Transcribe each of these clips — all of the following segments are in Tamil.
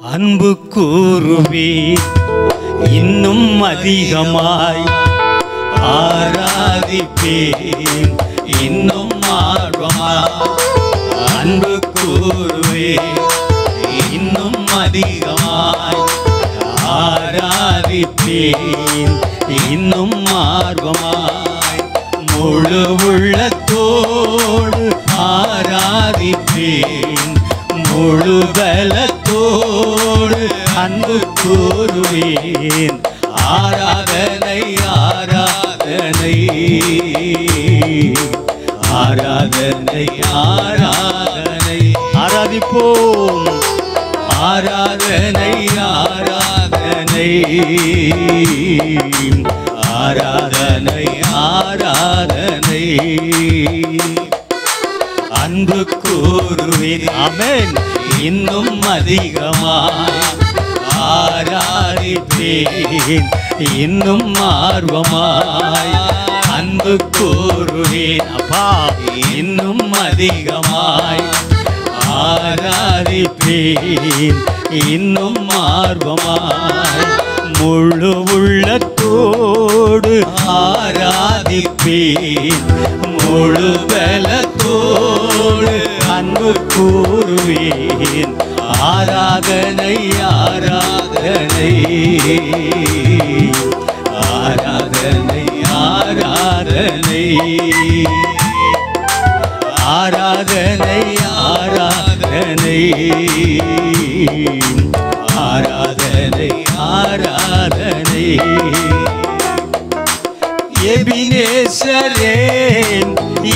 அன்பு கூறுவே இன்னும் அதிகமாய் ஆராதிப்பேன் இன்னும் ஆர்வமாய் அன்பு கூறுவே இன்னும் அதிகமாய் ஆராதிப்பேன் இன்னும் ஆர்வமாய் முழு உள்ளத்தோடு ஆராதிப்பேன் முழு பலத்தோடு அன்பு கூறுவேன் ஆராதனை ஆராதனை ஆராதனை ஆராதனை ஆராதிப்போம் ஆராதனை ஆராதனை ஆராதனை ஆராதனை அன்பு கூறுவேன் அமேன் இன்னும் அதிகமாய் ஆராதிப்பேன் இன்னும் ஆர்வமாய் அன்பு கூறுவேன் அப்பா இன்னும் அதிகமாய் ஆராதிப்பேன் இன்னும் ஆர்வமாய் முழு உள்ளத்தோடு ஆராதிப்பேன் முழு பலத்தோடு அன்பு கூறுவேன் ஆராதனை ஆராதனை ஆராதனை ஆராதனை ஆராதனை ஆராதனை ஆராதனை ஆராதனை எபினேசரேன்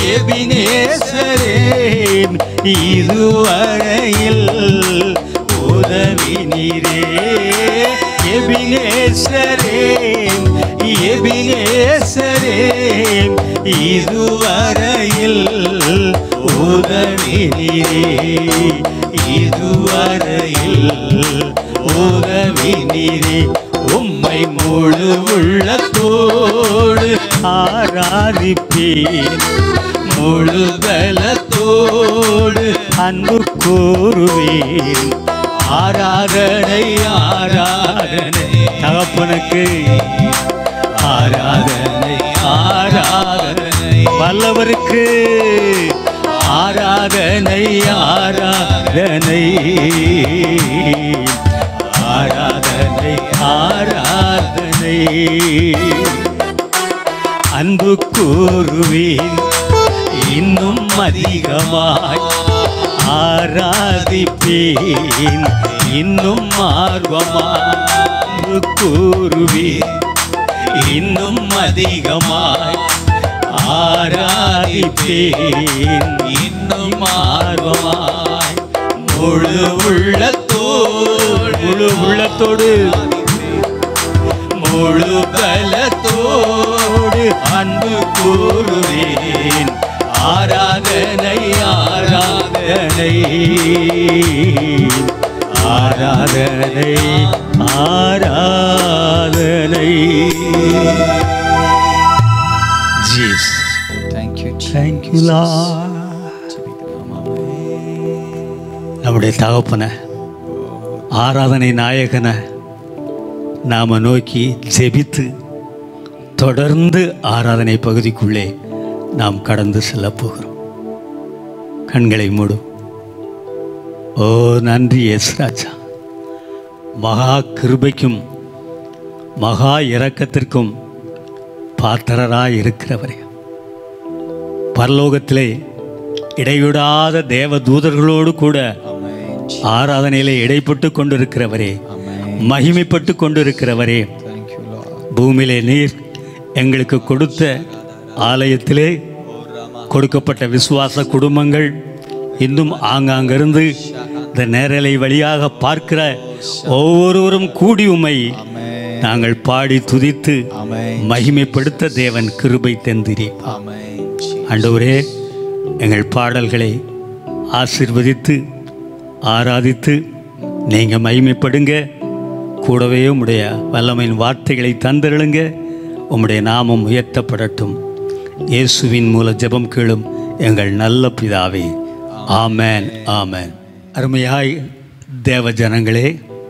எபினேசரேன் இதுவரையில் உதவி நீரே எபினேசரேன் எபினேசரேன் இதுவரையில் உதவி நீரே இதுவரையில் உதவி நீரே உம்மை முழு உள்ளத்தோடு ஆராதிப்பேன் முழு பலத்தோடு அன்பு கூறுவேன் ஆராதனை ஆராதனை தகப்பனுக்கு ஆராதனை ஆராதனை வல்லவருக்கு ஆராதனை ஆராதனை ஆராதனை ஆராதனை அன்பு கூறுவேன் இன்னும் அதிகமாய் ஆராதிப்பேன் இன்னும் ஆர்வமாய் அன்பு கூறுவேன் இன்னும் அதிகமாய் ஆராதிப்பேன் இன்னும் ஆர்வமாய் முழு உள்ளத்தோடு முழு உள்ளத்தோடு முழு பலத்தோடு அன்பு கூறுவேன் ஆராதனை ஆராதனை ஆராதனை ஆராதனை ஜீஸ் Thank you, தேங்க்யூ நம்முடைய தகப்பனை ஆராதனை நாயகனை நாம் நோக்கி ஜெபித்து தொடர்ந்து ஆராதனை பகுதிக்குள்ளே நாம் கடந்து செல்லப் போகிறோம் கண்களை மூடும் ஓ நன்றி எஸ் ராஜா மகா கிருபைக்கும் மகா இரக்கத்திற்கும் பாத்திரராய் இருக்கிறவரே பரலோகத்திலே இடைவிடாத தேவ தூதர்களோடு கூட ஆராதனையிலே இடைப்பட்டு கொண்டிருக்கிறவரே மகிமைப்பட்டு கொண்டிருக்கிறவரே Thank you, Lord. பூமியிலே நீர் எங்களுக்கு கொடுத்த ஆலயத்திலே கொடுக்கப்பட்ட விசுவாச குடும்பங்கள் இன்னும் ஆங்காங்கிருந்து இந்த நேரலை வழியாக பார்க்கிற ஒவ்வொருவரும் கூடி உம்மை நாங்கள் பாடி துதித்து Amen. மகிமைப்படுத்த தேவன் கிருபை தந்திரி Amen. ஆண்டவரே எங்கள் பாடல்களை ஆசிர்வதித்து ஆராதித்து நீங்கள் மகிமைப்படுங்க கூடவே உம்முடைய வல்லமையின் வார்த்தைகளை தந்திருளுங்க உம்முடைய நாமம் உயர்த்தப்படட்டும் இயேசுவின் மூல ஜெபம் கேளும் எங்கள் நல்ல பிதாவே ஆமேன் ஆமேன் அருமையாய் தேவ ஜனங்களே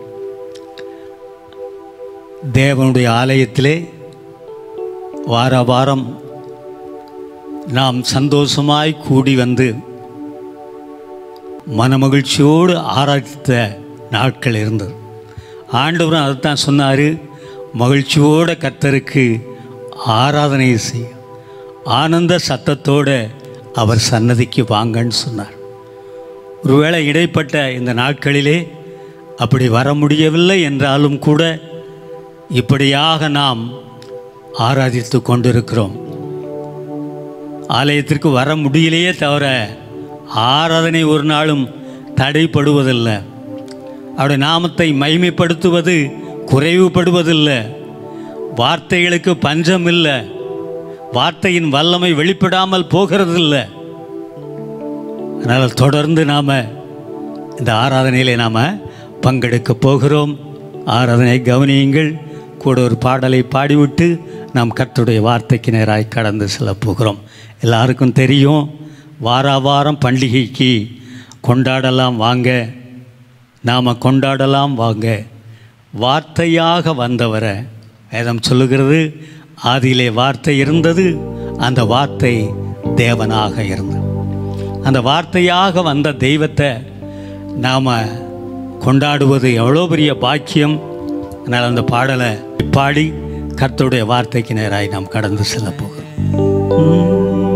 தேவனுடைய ஆலயத்திலே வார வாரம் நாம் சந்தோஷமாய் கூடி வந்து மனமகிழ்ச்சியோடு ஆராதித்த நாட்கள் இருந்தது ஆண்டவரும் அதைத்தான் சொன்னார் மகிழ்ச்சியோட கர்த்தருக்கு ஆராதனை செய்ய ஆனந்த சத்தத்தோட அவர் சன்னதிக்கு வாங்கன்னு சொன்னார் ஒருவேளை இடைப்பட்ட இந்த நாட்களிலே அப்படி வர முடியவில்லை என்றாலும் கூட இப்படியாக நாம் ஆராதித்து கொண்டிருக்கிறோம் ஆலயத்திற்கு வர முடியலையே தவிர ஆராதனை ஒரு நாளும் தடைப்படுவதில்லை அவருடைய நாமத்தை மைமைப்படுத்துவது குறைவுபடுவதில்லை வார்த்தைகளுக்கு பஞ்சம் இல்லை வார்த்தையின் வல்லமை வெளிப்படாமல் போகிறதில்லை அதனால் தொடர்ந்து நாம் இந்த ஆராதனையிலே நாம் பங்கெடுக்க போகிறோம் ஆராதனை கவனியுங்கள் கூட ஒரு பாடலை பாடிவிட்டு நாம் கர்த்தருடைய வார்த்தைக்கு நேராய் கடந்து செல்ல போகிறோம் எல்லாருக்கும் தெரியும் வார வாரம் பண்டிகைக்கு கொண்டாடலாம் வாங்க நாம் கொண்டாடலாம் வாங்க வார்த்தையாக வந்தவரை வேதம் சொல்லுகிறது ஆதியிலே வார்த்தை இருந்தது அந்த வார்த்தை தேவனாக இருந்தது அந்த வார்த்தையாக வந்த தெய்வத்தை நாம் கொண்டாடுவது எவ்வளோ பெரிய பாக்கியம் அதனால் அந்த பாடலை பாடி கர்த்தருடைய வார்த்தைக்கு நேராய் நாம் கடந்து செல்ல போகிறோம்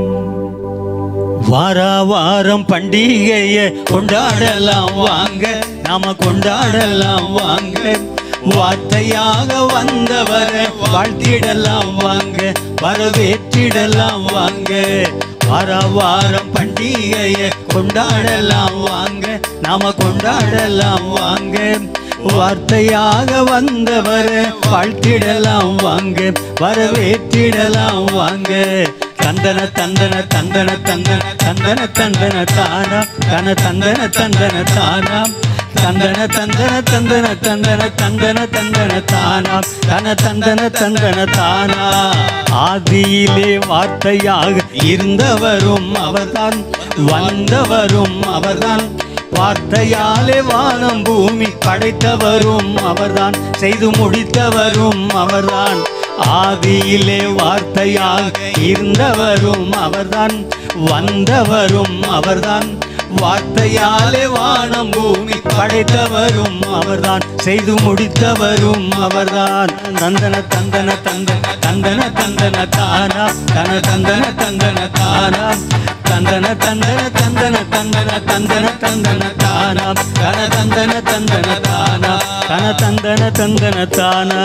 வார வாரம் பண்டிகையை கொண்டாடலாம் வாங்க நாம கொண்டாடலாம் வாங்க வார்த்தையாக வந்தவரை வாழ்த்திடலாம் வாங்க வரவேற்றிடலாம் வாங்க வார வாரம் பண்டிகையை கொண்டாடலாம் வாங்க நாம கொண்டாடலாம் வாங்க வார்த்தையாக வந்தவரை வாழ்த்திடலாம் வாங்க வரவேற்றிடலாம் வாங்க தந்தன தந்தன தந்தன தந்தன தந்தன தந்தன தானா தன தந்தன தந்தன தானா தந்தன தந்தன தந்தன தந்தன தந்தன தந்தன தானா தன தந்தன தந்தன தானா ஆதியிலே வார்த்தையாக இருந்தவரும் அவர்தான் வந்தவரும் அவர்தான் வார்த்தையாலே வானம் பூமி படைத்தவரும் அவர்தான் செய்து முடித்தவரும் அவர்தான் ஆதியிலே வார்த்தையாக இருந்தவரும் அவர்தான் வந்தவரும் அவர்தான் வார்த்தையாலே வானம் பூமி படைத்தவரும் அவர்தான் செய்து முடித்தவரும் அவர்தான் தந்தன தந்தன தந்தன தந்தன தந்தன தானா தன தந்தன தந்தன தானா தந்தன தந்தன தந்தன தந்தன தந்தன தந்தன தானா தன தந்தன தந்தன தானா தன தந்தன தந்தன தானா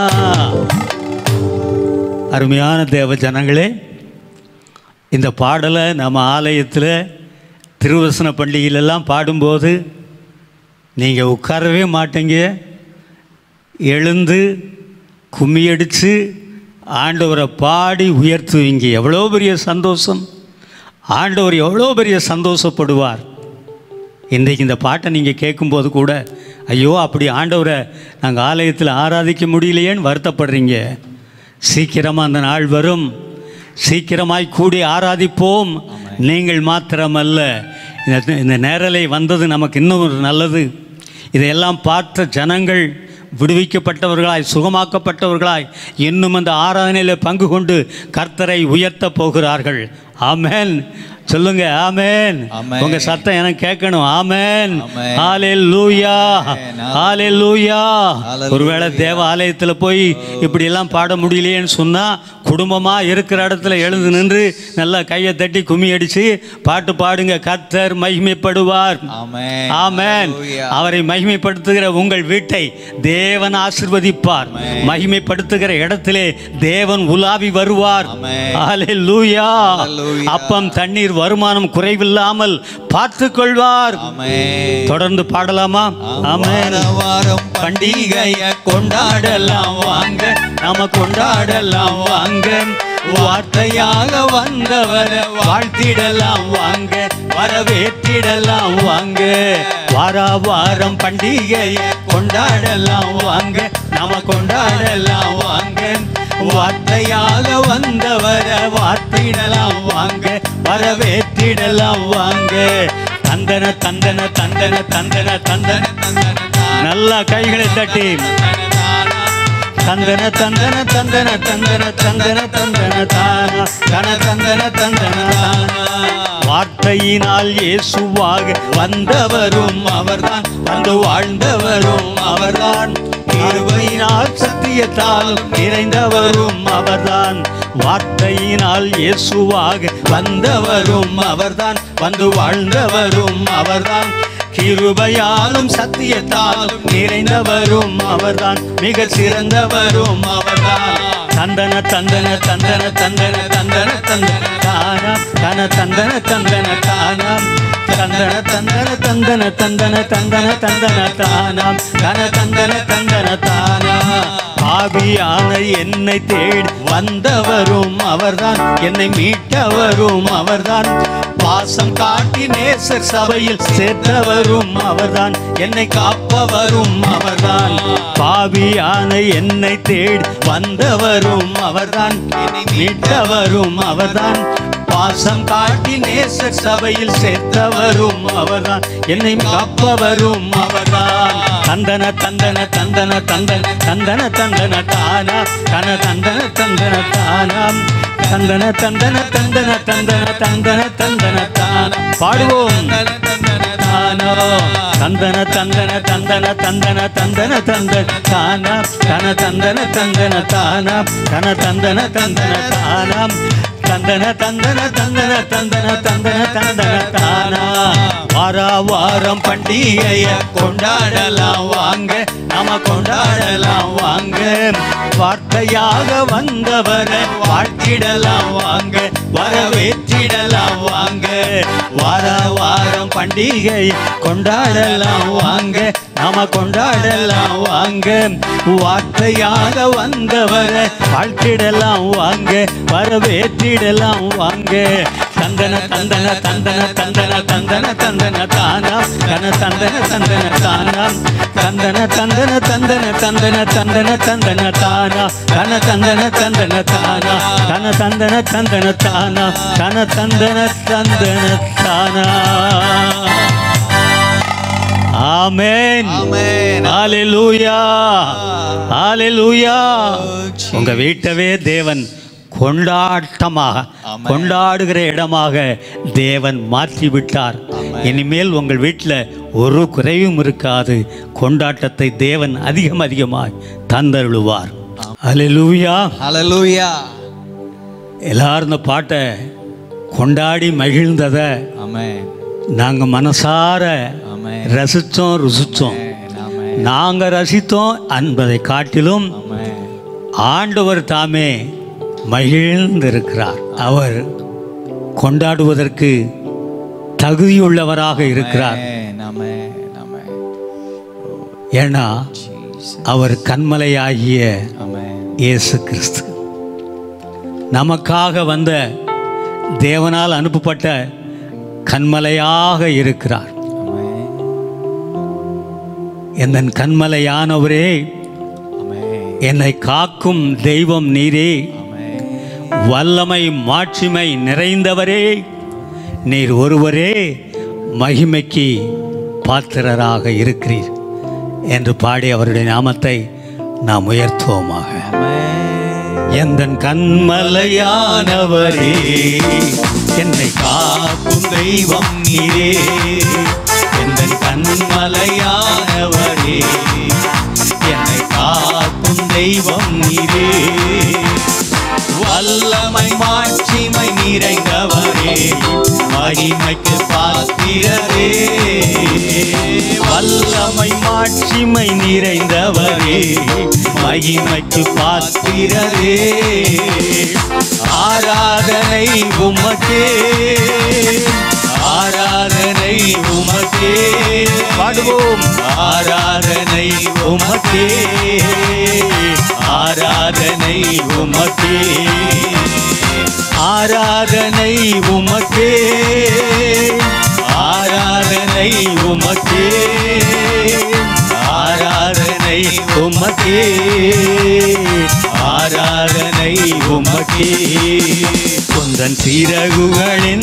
அருமையான தேவ ஜனங்களே இந்த பாடலை நம்ம ஆலயத்தில் திருவசன பண்டிகையிலெல்லாம் பாடும்போது நீங்கள் உட்காரவே மாட்டீங்க எழுந்து கும்மியடித்து ஆண்டவரை பாடி உயர்த்துவீங்க எவ்வளோ பெரிய சந்தோஷம் ஆண்டவர் எவ்வளோ பெரிய சந்தோஷப்படுவார் இன்றைக்கு இந்த பாட்டை நீங்கள் கேட்கும்போது கூட ஐயோ அப்படி ஆண்டவரை நாங்கள் ஆலயத்தில் ஆராதிக்க முடியலையேன்னு வருத்தப்படுறீங்க சீக்கிரமாக அந்த நாள் வரும் சீக்கிரமாய் கூடி ஆராதிப்போம் நீங்கள் மாத்திரமல்ல இந்த இந்த நேரலை வந்தது நமக்கு இன்னும் ஒரு நல்லது இதையெல்லாம் பார்த்த ஜனங்கள் விடுவிக்கப்பட்டவர்களாய் சுகமாக்கப்பட்டவர்களாய் இன்னும் அந்த ஆராதனையில் பங்கு கொண்டு கர்த்தரை உயர்த்த போகிறார்கள் ஆமென் சொல்லுங்க ஆமென் ஆமென். உங்க சத்தம் எனக்கு கேட்கணும் ஆமென் ஆமென். ஹalleluya ஆமென். ஹalleluya ஹalleluya. ஒருவேளை தேவ ஆலயத்தில் போய் இப்படி எல்லாம் பாட முடியலையேன்னு சொன்னா குடும்பமா இருக்கிற இடத்துல எழுந்து நின்று நல்லா கையை தட்டி கும்மி அடிச்சு பாட்டு பாடுங்க கர்த்தர் மகிமைப்படுவார் ஆமென். ஆமென் ஹalleluya. அவரை மகிமைப்படுத்துகிற உங்கள் வீட்டை தேவன் ஆசிர்வதிப்பார் ஆமென். மகிமைப்படுத்துகிற இடத்திலே தேவன் உலாவி வருவார் ஆமென். ஹalleluya ஹalleluya. அப்பம் தண்ணீர் வருமானம் குறைவில்லாமல் பார்த்துக் கொள்வார் ஆமென். தொடர்ந்து பாடலாமா ஆமென் வார வாரம் பண்டிகைய கொண்டாடலாம் வாங்க நாம கொண்டாடலாம் வாங்க வார்த்தையாக வந்தவரை வாழ்த்திடலாம் வாங்க வரவேற்றிடலாம் வாங்க வார வாரம் பண்டிகைய கொண்டாடலாம் வாங்க நாம கொண்டாடலாம் வாங்க வார்த்தையாக வந்தவரை வார்த்திடலாம் வாங்க வரவேற்றிடலாம் வாங்க தந்தன தந்தன தந்தன தந்தன தந்தன தந்தன தானா, நல்லா கைகளை தட்டி தந்தன தானா, தந்தன தந்தன தந்தன தந்தன தந்தன தந்தன தானா தன தந்தன தந்தன தானா வார்த்தையினால் இயேசுவாக வந்தவரும் அவர்தான் வந்து வாழ்ந்தவரும் அவர்தான் கிருபையினால் சத்தியத்தால் நிறைந்தவரும் அவர்தான் வார்த்தையினால் இயேசுவாக வந்தவரும் அவர்தான் வந்து வாழ்ந்தவரும் அவர்தான் கிருபையாலும் சத்தியத்தாலும் நிறைந்தவரும் அவர்தான் மிக சிறந்தவரும் அவர்தான் தந்தன தந்தன தந்தன தந்தன தந்தன தந்தன தானா தன தந்தன தந்தன தானா தந்தன தந்தன தந்தன தந்தன தந்தன தந்தன தானாம் தன தந்தன தந்தன தானா பாவியான என்னை தேடி வந்தவரும் அவர்தான் என்னை மீட்டவரும் அவர்தான் பாசம் காட்டி நேசர் சபையில் சேர்த்தவரும் அவர்தான் என்னை காப்பவரும் அவர்தான் பாவியான என்னை தேடி வந்தவரும் அவர்தான் என்னை மீட்டவரும் அவர்தான் பாசம் காட்டி நேசர் சபையில் சேர்த்தவரும் அவர்தான் என்னை காப்பவரும் அவர்தான் தந்தன தந்தன தந்தன தந்தன தந்தன தந்தன தானா தன தந்தன தந்தன தானாம் தந்தன தந்தன தந்தன தந்தன தந்தன தந்தன தானா பாடுவோம் தானோ தந்தன தந்தன தந்தன தந்தன தந்தன தந்தன தானா தன தந்தன தந்தன தானா தன தந்தன தந்தன தானாம் தந்தன தந்தன தந்தன தந்தன தந்தன தந்தன தானா வாரா வாரம் பண்டிகைய கொண்டாடலாம் வாங்க நாம கொண்டாடலாம் வாங்க வார்த்தையாக வந்தவரை வாழ்த்திடலாம் வாங்க வரவேற்றிடலாம் வாங்க வார வாரம் பண்டிகை கொண்டாடலாம் வாங்க நாம கொண்டாடலாம் வாங்க வார்த்தையாக வந்தவரை வாழ்த்திடலாம் வாங்க வரவேற்றிடலாம் வாங்க தந்தன தந்தன தந்தன தந்தன தந்தன தந்தன தானாம் தன தந்தன தந்தன தானாம் தந்தன தந்தன தந்தன தந்தன தந்தன தந்தன தானா தன தந்தன தந்தன தானா தன தந்தன தந்தன தானா தன தந்தன தந்தன தானா ஆமென் ஆமென். ஹalleluya ஹalleluya உங்க வீட்டவே தேவன் கொண்டாட்டமாக ஆமென். கொண்டாடுகிற இடமாக தேவன் மாற்றி விட்டார் இனிமேல் உங்கள் வீட்டில் ஒரு குறைவும் இருக்காது கொண்டாட்டத்தை தேவன் அதிகம் அதிகமாய் தந்தருளுவார் ஹalleluya ஹalleluya எல்லாரும் இந்த பாட்டை கொண்டாடி மகிழ்ந்ததை ஆமென் நாங்கள் மனசார ஆமென் ரசித்தோம் ருசித்தோம் ஆமென் நாங்கள் ரசித்தோம் என்பதை காட்டிலும் ஆமென் ஆண்டவர் தாமே மகிழ்ந்திருக்கிறார் அவர் கொண்டாடுவதற்கு தகுதியுள்ளவராக இருக்கிறார் ஆமென் ஆமென் ஆமென் ஏன்னா ஜீசஸ் அவர் கண்மலையாகிய ஆமென் இயேசு கிறிஸ்து நமக்காக வந்த தேவனால் அனுப்பப்பட்ட கண்மலையாக இருக்கிறார் ஆமென் என் கண்மலையானவரே ஆமென் என்னை காக்கும் தெய்வம் நீரே ஆமென் வல்லமை மாட்சிமை நிறைந்தவரே நீர் ஒருவரே மகிமைக்கு பாத்திரராக இருக்கிறீர் என்று பாடி அவருடைய நாமத்தை நாம் உயர்த்துவோமாக ஆமென் எந்த கண்மலையானவரே என்னை காக்கும் தெய்வம் நீரே எந்த கண்மலையானவரே என்னை காக்கும் தெய்வம் நீரே வல்லமை மாட்சிமை நிறைந்தவரே மகிமைக்கு பாத்திரரே வல்லமை மாட்சிமை நிறைந்தவரே மகிமைக்கு பாத்திரரே ஆராதனை உமக்கே ஆராதனை உமக்கே பாடுவோம் ஆராதனை உமக்கே ஆராதனை உமக்கே ஆராதனை உமக்கே ஆராதனை உமக்கே ஆராதனை உமக்கே ஆராதனை உமக்கே குந்தன் சிறகுகளின்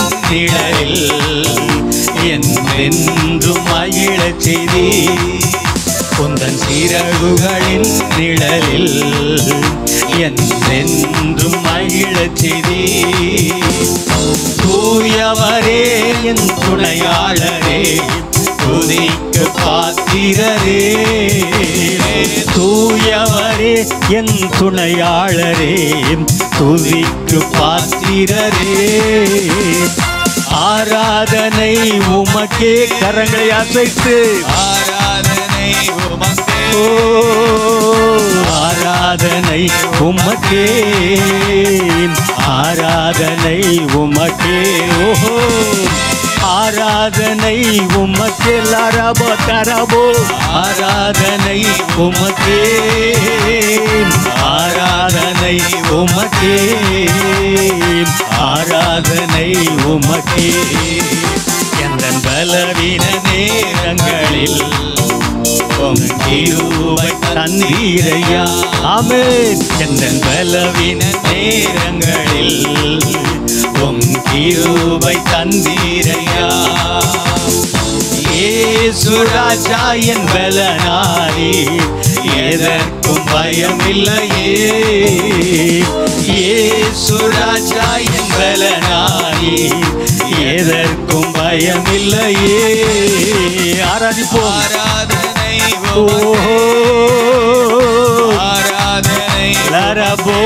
நிழலில் என்றென்றும் மகிழச் செய்தி குந்தன் சிறகுகளின் நிழலில் என்றென்றும் மகிழச் செய்தி தூயவரே என் துணையாளரே துதிக்கு பாத்திரரே தூயவரே என் துணையாளரே துதிக்கு பாத்திரரே ஆராதனை உமக்கே கரங்களை அசைத்து ஆராதனை உமக்கே ஓ ஆராதனை உமக்கே ஆராதனை உமக்கே ஓஹோ ஆராதனை உமக்கே லரபோ தரபோ ஆராதனை உமக்கே ஆராதனை உமக்கே ஆராதனை உமக்கே எந்த பலவீன நேரங்களில் உம் கிருபை தந்தீரையா ஆமென் எந்த பலவீன நேரங்களில் உம் கிருபை தந்தீரையா ஏசுராஜா என் பலனாரி எதற்கும் பயமில்லையே ஏசுராஜா என் பலனாரி எதற்கும் பயமில்லையே ஆராதிப்போம் ஆராதனை ஓஹோ ஆராதனை லரபோ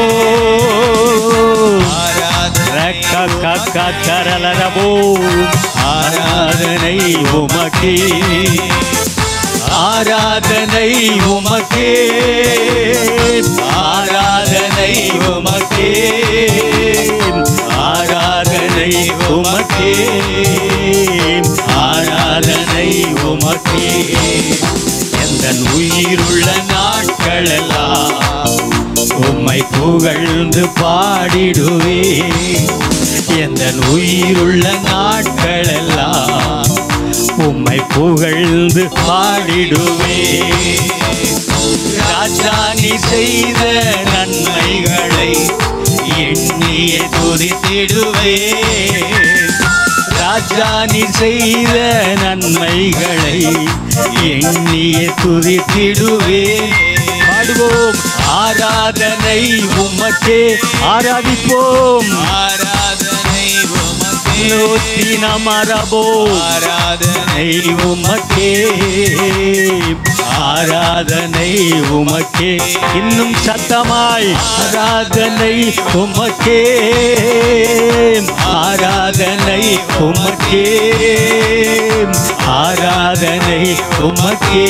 ஆராதனை ரக்கரலரபோ ஆராதனை உமக்கே ஆராதனை உமக்கே ஆராதனை உமக்கே ஆராதனை உமக்கே ஆராதனை உமக்கே எந்த உயிருள்ள நாட்களெல்லாம் உம்மை புகழ்ந்து பாடிடுவே எந்த உயிருள்ள நாட்களெல்லாம் உம்மை புகழ்ந்து பாடிடுவே ராஜா நீ செய்த நன்மைகளை எண்ணிய துதித்திடுவே ராஜா நீ செய்த நன்மைகளை எண்ணிய துதித்திடுவே பாடுவோம் ஆராதனை உமக்கே ஆராதிப்போம் ஆராதனை உமக்கே நோத்தி நமரபோ ஆராதனை ஆராதனை உமக்கே ஆராதனை உமக்கே இன்னும் சத்தமாய் ஆராதனை உமக்கே ஆராதனை உமக்கே ஆராதனை உமக்கே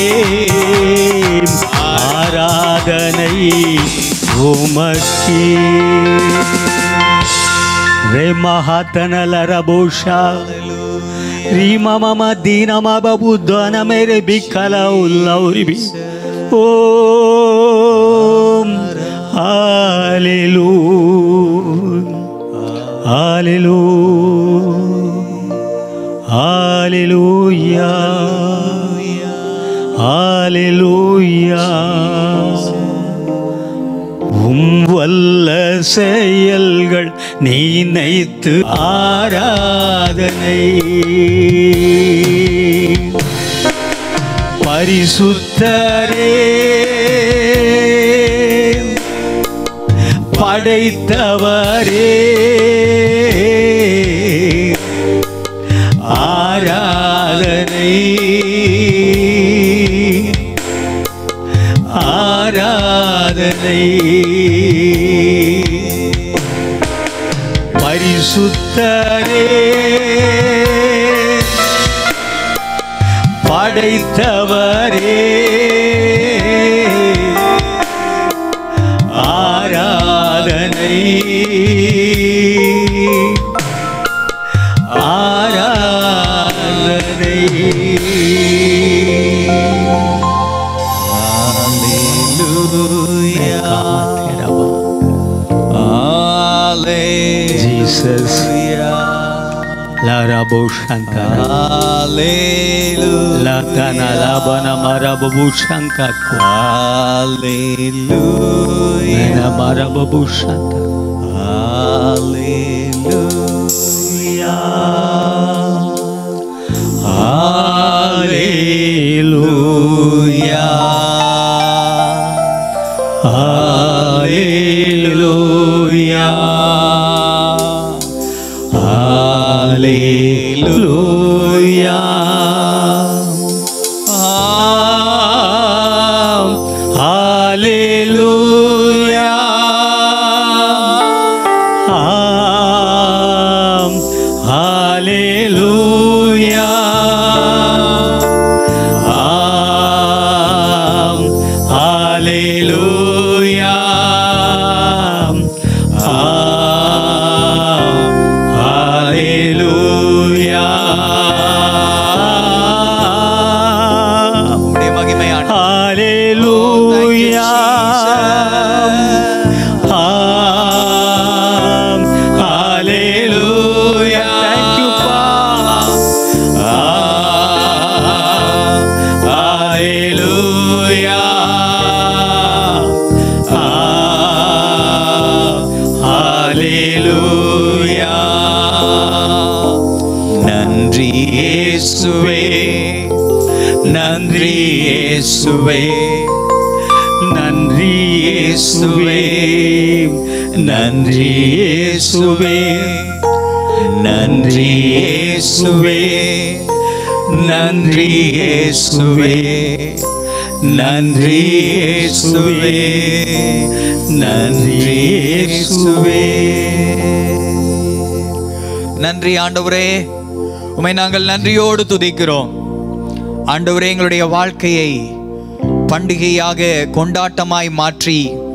ஆராதனை உமக்கே ரே மகாத்தனல ரபோஷா Rima mama dina ma babu dana mere bikala ullauri bi. Om Hallelujah. Hallelujah. Hallelujah. உம் வல்ல செயல்கள் நினைத்து ஆராதனை பரிசுத்தரே படைத்தவரே ஆராதனை ஆராதனை பரிசுத்தரே படைத்தவரே ஆராதனை ஆராதனை Jesus. Larabo Shankara. Latana Labana Marababu Shankaku. Mena Marababu Shankara. Hallelujah. Hallelujah. Hallelujah. Hallelujah. Hallelujah. Hallelujah. உம்முடைய மகிமையான Hallelujah. Um, hallelujah. Thank you, Pa. Ah, hallelujah. Ah, hallelujah. நன்றி இயேசுவே நன்றி இயேசுவே நன்றி இயேசுவே நன்றி இயேசுவே நன்றி இயேசுவே நன்றி இயேசுவே நன்றி இயேசுவே நன்றி இயேசுவே நன்றி ஆண்டவரே உமை நாங்கள் நன்றியோடு துதிக்கிறோம் ஆண்டவரே எங்களுடைய வாழ்க்கையை பண்டிகையாக கொண்டாட்டமாய் மாற்றி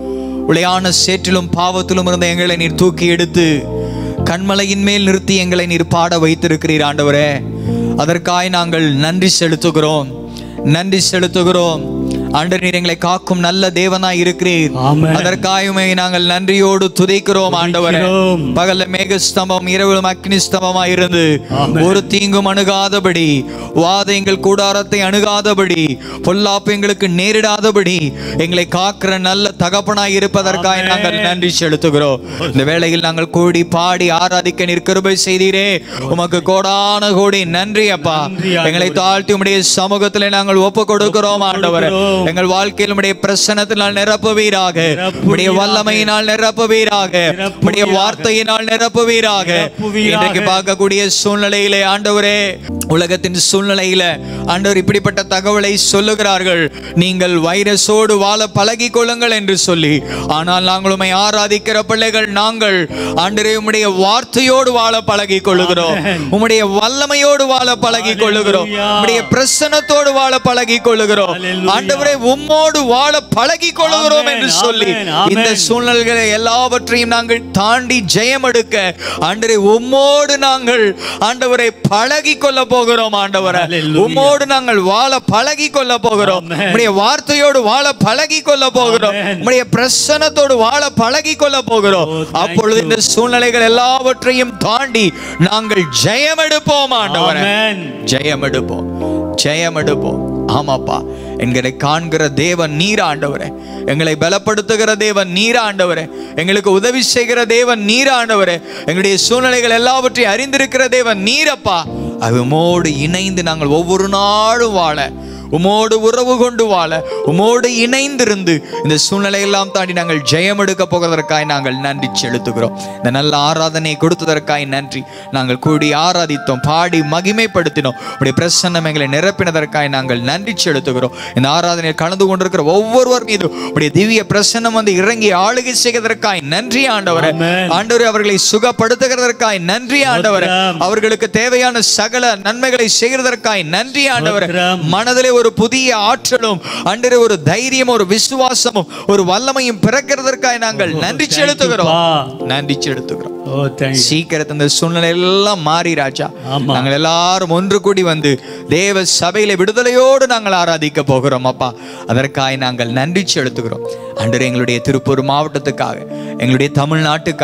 உளையான சேற்றிலும் பாவத்திலும் இருந்த எங்களை நீர் தூக்கி எடுத்து கண்மலையின் மேல் நிறுத்தி எங்களை நீர் பாட வைத்திருக்கிறீர் ஆண்டவரே அதற்காய் நாங்கள் நன்றி செலுத்துகிறோம் நன்றி செலுத்துகிறோம் ஆண்டவர் நீர் எங்களை காக்கும் நல்ல தேவனாய் இருக்கிறீர் ஆமென். அதற்காயுமே நாங்கள் நன்றியோடு துதிக்கிறோம் ஆண்டவரே துதிக்கிறோம். பகல்ல மேக ஸ்தம்பம் இரவிலும் அக்னி ஸ்தம்பமாய் இருந்து ஆமென். ஒரு தீங்கும் அணுகாதபடி வாத எங்கள் கூடாரத்தை அணுகாதபடி பொல்லாப்பு எங்களுக்கு நேரிடாதபடி எங்களை காக்கிற நல்ல தகப்பனாய் இருப்பதற்காக ஆமென். நாங்கள் நன்றி செலுத்துகிறோம் இந்த வேளையில் நாங்கள் கூடி பாடி ஆராதிக்க நிற்கிருபை செய்தீரே உமக்கு கோடான கோடி நன்றி அப்பா நன்றி ஆண்டவரே. எங்களை தாழ்த்தி உம்முடைய சமூகத்திலே நாங்கள் ஒப்பு கொடுக்கிறோம் ஆண்டவரே கொடுக்கிறோம். எங்கள் வாழ்க்கையில் உம்முடைய பிரசனத்தினால் நிரப்புவீராக நிரப்புவீராக. உம்முடைய வல்லமையினால் நிரப்புவீராக நிரப்புவீராக. உம்முடைய வார்த்தையினால் நிரப்புவீராக நிரப்புவீராக. இன்றைக்கு பார்க்கக்கூடிய சூழ்நிலையிலே ஆண்டவரே உலகத்தின் சூழ்நிலையில ஆண்டவர் இப்படிப்பட்ட தகவலை சொல்லுகிறார்கள் நீங்கள் வைரஸோடு வாழ பழகி கொள்ளுங்கள் என்று சொல்லி ஆனால் நாங்கள் உம்மை ஆராதிக்கிற பிள்ளைகள் நாங்கள் ஆண்டவரே உம்முடைய வார்த்தையோடு வாழ பழகி கொள்ளுகிறோம் ஆமென். உம்முடைய வல்லமையோடு வாழ பழகி கொள்ளுகிறோம் Hallelujah. உம்முடைய பிரசன்னத்தோடு வாழ பழகி கொள்ளுகிறோம் Hallelujah. ஆண்டவரே உம்மோடு வாழ பழகி கொள்ளுகிறோம் Amen. என்று சொல்லி Amen. Amen. இந்த சூழ்நிலைகளை எல்லாவற்றையும் நாங்கள் தாண்டி ஜெயம் எடுக்க ஆண்டவரே உம்மோடு நாங்கள் ஆண்டவரை பழகி கொள்ள போகிறோம் ஆண்டவரே Hallelujah. உம்மோடு நாங்கள் வாழ பழகி கொள்ள போகிறோம் Amen. உம்முடைய வார்த்தையோடு வாழ பழகி கொள்ள போகிறோம் Amen. உம்முடைய பிரசன்னத்தோடு வாழ பழகி கொள்ள போகிறோம் Oh, thank அப்பொழுது you. இந்த சூழ்நிலைகள் எல்லாவற்றையும் தாண்டி நாங்கள் ஜெயம் எடுப்போம் ஆண்டவரே Amen. ஜெயம் எடுப்போம் ஜெயம் எடுப்போம் ஆமாப்பா எங்களை காண்கிற தேவன் நீர் ஆண்டவரே எங்களை பலப்படுத்துகிற தேவன் நீர் ஆண்டவரே எங்களுக்கு உதவி செய்கிற தேவன் நீர் ஆண்டவரே எங்களுடைய சூழ்நிலைகள் எல்லாவற்றையும் அறிந்திருக்கிற தேவன் நீரப்பா அவமோடு இணைந்து நாங்கள் ஒவ்வொரு நாளும் வாழ உமோடு உறவு கொண்டு வாழ உமோடு இணைந்திருந்து இந்த சூழ்நிலையெல்லாம் தாண்டி நாங்கள் ஜெயம் எடுக்க போகிறதற்காய் நாங்கள் நன்றி செலுத்துகிறோம் இந்த நல்ல ஆராதனையை கொடுத்ததற்காய் நன்றி நாங்கள் கூடி ஆராதித்தோம் பாடி மகிமைப்படுத்தினோம் உடைய பிரசன்னம் எங்களை நிரப்பினதற்காய் நாங்கள் நன்றி செலுத்துகிறோம் இந்த ஆராதனையில் கலந்து கொண்டிருக்கிற ஒவ்வொருவர் மீது உடைய திவ்ய பிரசன்னம் வந்து இறங்கி ஆளுகை செய்வதற்காய் நன்றி ஆண்டவரே Amen. ஆண்டவரே அவர்களை சுகப்படுத்துகிறதற்காய் நன்றி ஆண்டவரே ஸ்தோத்திரம். அவர்களுக்கு தேவையான சகல நன்மைகளை செய்கிறதற்காய் நன்றி ஆண்டவரே ஸ்தோத்திரம். மனதிலே ஒரு புதிய ஆற்றலும் அன்றே ஒரு தைரியம் ஒரு விசுவாசமும் ஒரு வல்லமையும் பிறக்கிறதற்காக நாங்கள் Oh, நன்றி thank you, செலுத்துகிறோம் Pa. நன்றி செலுத்துகிறோம் ஓ தேங்க்ஸ் சீக்கிரத்து இந்த சூழ்நிலை எல்லாம் மாறி ராஜா ஆமா. நாங்கள் எல்லாரும் ஒன்று கூடி வந்து தேவ சபையில விடுதலையோடு நாங்கள் ஆராதிக்க போகிறோம் அப்பா அதற்காக நாங்கள் நன்றி செலுத்துகிறோம் அன்று எங்களுடைய திருப்பூர் மாவட்டத்துக்காக எங்களுடைய தமிழ்நாட்டுக்காக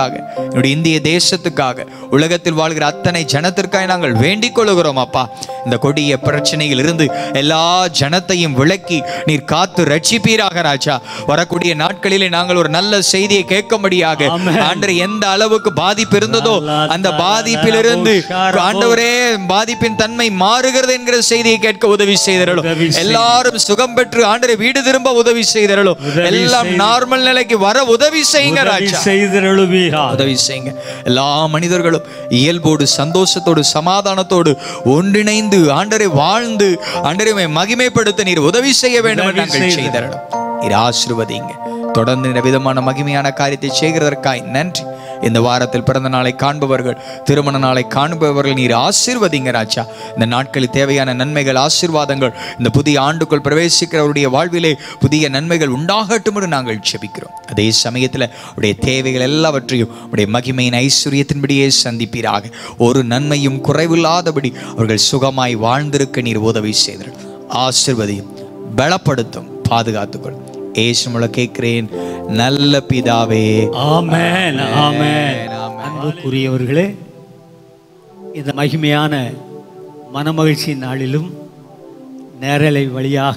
என்னுடைய இந்திய தேசத்துக்காக உலகத்தில் வாழ்கிற அத்தனை ஜனத்திற்காக நாங்கள் வேண்டிக் கொள்கிறோம் அப்பா இந்த கொடிய பிரச்சனையில் இருந்து எல்லா ஜனத்தையும் விளக்கி நீர் காத்து ரட்சிப்பீராக ராஜா வரக்கூடிய நாட்களிலே நாங்கள் ஒரு நல்ல செய்தியை கேட்கும்படியாக ஆமென். ஆண்டவர் எந்த அளவுக்கு பாதிப்பு இருந்ததோ அந்த பாதிப்பிலிருந்து ஆண்டவரே பாதிப்பின் தன்மை மாறுகிறது என்கிற செய்தியை கேட்க உதவி செய்தரலும் உதவி செய்யுங்க. எல்லாரும் சுகம் பெற்று ஆண்டரை வீடு திரும்ப உதவி செய்தரலும் உதவி எல்லாம் செய்யுங்க. நார்மல் நிலைக்கு வர உதவி செய்யுங்க உதவி ராஜா செய்திருளுவீரா உதவி செய்யுங்க எல்லா மனிதர்களும் இயல்போடு சந்தோஷத்தோடு சமாதானத்தோடு ஒன்றிணைந்து ஆண்டரை வாழ்ந்து ஆண்டரை மகிமைப்படுத்த நீர் உதவி செய்ய வேண்டும் என்று உதவி நாங்கள் செய்து. செய்தரணும் நீர் ஆசிர்வதிங்க தொடர்ந்து இந்த விதமான மகிமையான காரியத்தை செய்கிறதற்காய் நன்றி இந்த வாரத்தில் பிறந்த நாளை காண்பவர்கள் திருமண நாளை காண்பவர்கள் நீர் ஆசீர்வதிங்க ராஜா இந்த நாட்களில் தேவையான நன்மைகள் ஆசீர்வாதங்கள் இந்த புதிய ஆண்டுக்குள் பிரவேசிக்கிறவருடைய வாழ்விலே புதிய நன்மைகள் உண்டாகட்டும் என்று நாங்கள் ஜெபிக்கிறோம் அதே சமயத்தில் உடைய தேவைகள் எல்லாவற்றையும் உடைய மகிமையின் ஐஸ்வர்யத்தின்படியே சந்திப்பீராக ஒரு நன்மையும் குறைவில்லாதபடி அவர்கள் சுகமாய் வாழ்ந்திருக்க நீர் உதவி செய்தார் ஆசிர்வதியும் பலப்படுத்தும் பாதுகாத்துக்கொள் ஏசுமுல கேட்கிறேன் நல்ல பிதாவே ஆமென் ஆமென் அன்புக்குரியவர்களே இந்த மகிமையான மனமகிழ்ச்சி நாளிலும் நேரலை வழியாக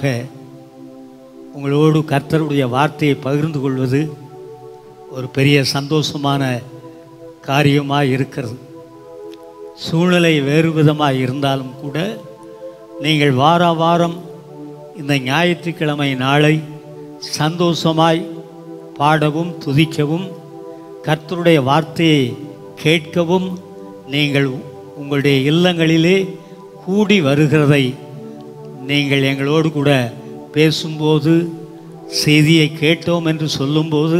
உங்களோடு கர்த்தருடைய வார்த்தையை பகிர்ந்து கொள்வது ஒரு பெரிய சந்தோஷமான காரியமாக இருக்கிறது சூழ்நிலை வேறு விதமாக இருந்தாலும் கூட நீங்கள் வார வாரம் இந்த ஞாயிற்றுக்கிழமை நாளை சந்தோஷமாய் பாடவும் துதிக்கவும் கர்த்தருடைய வார்த்தையை கேட்கவும் நீங்கள் உங்களுடைய இல்லங்களிலே கூடி வருகிறதை நீங்கள் எங்களோடு கூட பேசும்போது செய்தியை கேட்டோம் என்று சொல்லும்போது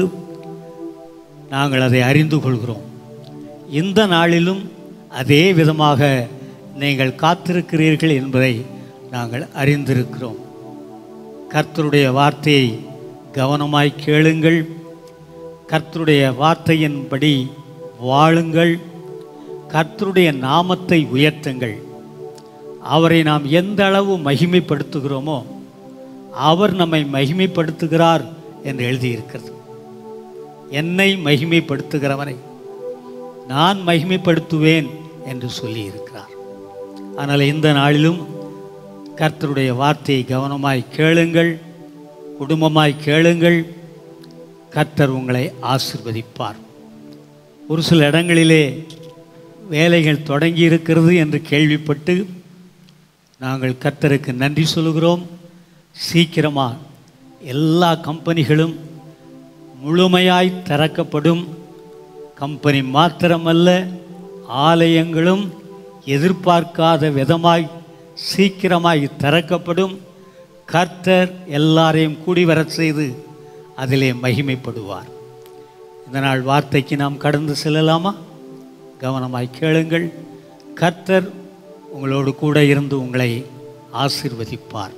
நாங்கள் அதை அறிந்து கொள்கிறோம் இந்த நாளிலும் அதே விதமாக நீங்கள் காத்திருக்கிறீர்கள் என்பதை நாங்கள் அறிந்திருக்கிறோம் கர்த்தருடைய வார்த்தையை கவனமாய் கேளுங்கள் கர்த்தருடைய வார்த்தையின்படி வாழுங்கள் கர்த்தருடைய நாமத்தை உயர்த்துங்கள் அவரை நாம் எந்த அளவு மகிமைப்படுத்துகிறோமோ அவர் நம்மை மகிமைப்படுத்துகிறார் என்று எழுதியிருக்கிறது என்னை மகிமைப்படுத்துகிறவனை நான் மகிமைப்படுத்துவேன் என்று சொல்லியிருக்கிறார் ஆனால் இந்த நாளிலும் கர்த்தருடைய வார்த்தையை கவனமாய் கேளுங்கள் குடும்பமாய் கேளுங்கள் கர்த்தர் உங்களை ஆசிர்வதிப்பார் ஒரு சில இடங்களிலே வேலைகள் தொடங்கி இருக்கிறது என்று கேள்விப்பட்டு நாங்கள் கர்த்தருக்கு நன்றி சொல்கிறோம் சீக்கிரமாக எல்லா கம்பெனிகளும் முழுமையாய் திறக்கப்படும் கம்பெனி மாத்திரமல்ல ஆலயங்களும் எதிர்பார்க்காத விதமாய் சீக்கிரமாய் திறக்கப்படும் கர்த்தர் எல்லாரையும் கூடி வரச் செய்து அதிலே மகிமைப்படுவார் இந்த நாள் வார்த்தைக்கு நாம் கடந்து செல்லலாமா கவனமாய் கேளுங்கள் கர்த்தர் உங்களோடு கூட இருந்து உங்களை ஆசீர்வதிப்பார்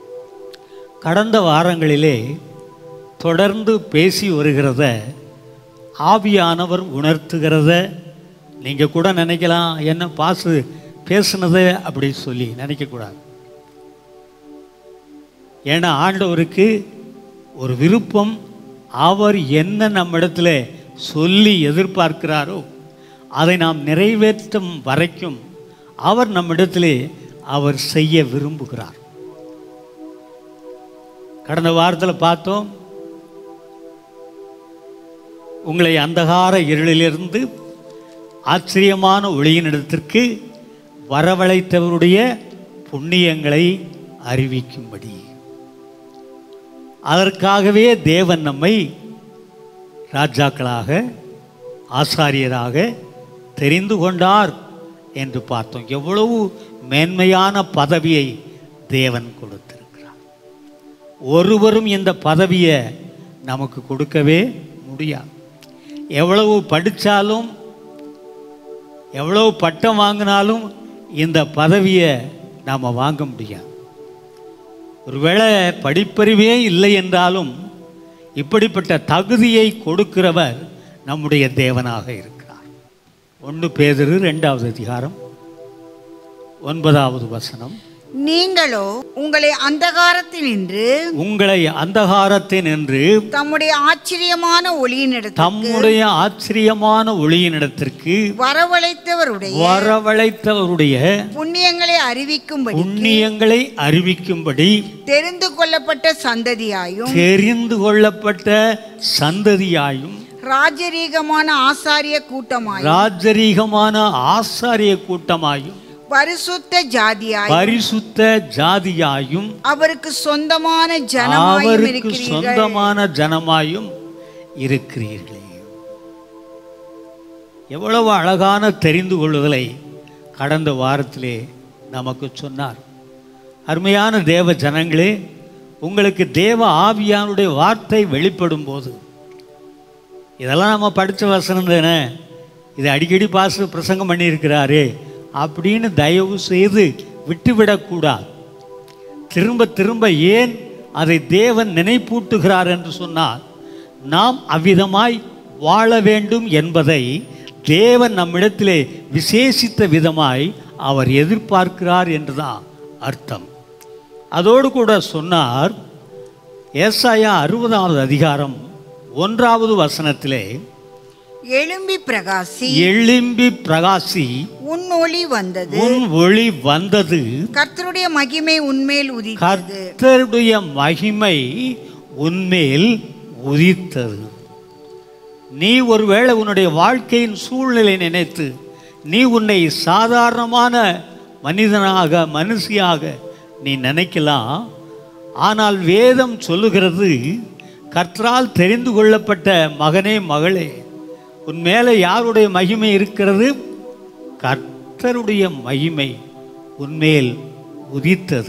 கடந்த வாரங்களிலே தொடர்ந்து பேசி வருகிறத ஆவியானவர் உணர்த்துகிறத நீங்கள் கூட நினைக்கலாம் என்ன பாசு பேசுனதை அப்படி சொல்லி நினைக்கக்கூடாது ஏன்னா ஆண்டவருக்கு ஒரு விருப்பம் அவர் என்ன நம்மிடத்துல சொல்லி எதிர்பார்க்கிறாரோ அதை நாம் நிறைவேற்றும் வரைக்கும் அவர் நம்மிடத்திலே அவர் செய்ய விரும்புகிறார் கடந்த வாரத்தில் பார்த்தோம் உங்களை அந்தகார இருளிலிருந்து ஆச்சரியமான ஒளியினிடத்திற்கு வரவழைத்தவருடைய புண்ணியங்களை அறிவிக்கும்படி அதற்காகவே தேவன் நம்மை ராஜாக்களாக ஆசாரியராக தெரிந்து கொண்டார் என்று பார்த்தோம் எவ்வளவு மேன்மையான பதவியை தேவன் கொடுத்திருக்கிறார் ஒருவரும் இந்த பதவியை நமக்கு கொடுக்கவே முடியாது எவ்வளவு படித்தாலும் எவ்வளவு பட்டம் வாங்கினாலும் இந்த பதவியை நாம் வாங்க முடியாது ஒருவேளை படிப்பறிவே இல்லை என்றாலும் இப்படிப்பட்ட தகுதியை கொடுக்கிறவர் நம்முடைய தேவனாக இருக்கிறார் ஒன்று பேதரு ரெண்டாவது அதிகாரம் ஒன்பதாவது வசனம் நீங்களோ உங்களை அந்தகாரத்தினின்று உங்களை அந்தகாரத்தின் என்று தம்முடைய ஆச்சரியமான ஒளியினிடத்தில் தம்முடைய ஆச்சரியமான ஒளியினிடத்திற்கு வரவழைத்தவருடைய வரவழைத்தவருடைய புண்ணியங்களை அறிவிக்கும்படி புண்ணியங்களை அறிவிக்கும்படி தெரிந்து கொள்ளப்பட்ட சந்ததியாயும் தெரிந்து கொள்ளப்பட்ட சந்ததியாயும் ராஜரீகமான ஆசாரிய கூட்டமாயும் ராஜரீகமான ஆசாரிய கூட்டமாயும் பரிசுத்த ஜாதியாயும் பரிசுத்த ஜாதியாயும் அவருக்கு சொந்தமான ஜனமாயும் அவருக்கு இருக்கிறீர்கள் சொந்தமான ஜனமாயும் இருக்கிறீர்களே எவ்வளவு அழகான தெரிந்து கொள்ளுதலை கடந்த வாரத்திலே நமக்கு சொன்னார் அருமையான தேவ ஜனங்களே உங்களுக்கு தேவ ஆவியானுடைய வார்த்தை வெளிப்படும் போது இதெல்லாம் நம்ம படித்த வசனம் தானே இது அடிக்கடி பாச பிரசங்கம் பண்ணியிருக்கிறாரே அப்படின்னு தயவு செய்து விட்டுவிடக்கூடாது திரும்ப திரும்ப ஏன் அதை தேவன் நினைப்பூட்டுகிறார் என்று சொன்னால் நாம் அவ்விதமாய் வாழ வேண்டும் என்பதை தேவன் நம்மிடத்திலே விசேஷித்த விதமாய் அவர் எதிர்பார்க்கிறார் என்றுதான் அர்த்தம் அதோடு கூட சொன்னார் ஏசாயா அறுபதாவது அதிகாரம் ஒன்றாவது வசனத்திலே எழும்பி பிரகாசி எழும்பி பிரகாசி உன் ஒளி வந்தது உன் ஒளி வந்தது கர்த்தருடைய மகிமை உன்மேல் உதித்தது கர்த்தருடைய மகிமை உன்மேல் உதித்தது நீ ஒருவேளை உன்னுடைய வாழ்க்கையின் சூழ்நிலை நினைத்து நீ உன்னை சாதாரணமான மனிதனாக மனுஷியாக நீ நினைக்கலாம் ஆனால் வேதம் சொல்லுகிறது கர்த்தரால் தெரிந்து கொள்ளப்பட்ட மகனே மகளே உன் மேலே யாருடைய மகிமை இருக்கிறது கர்த்தருடைய மகிமை உன்மேல் உதித்தது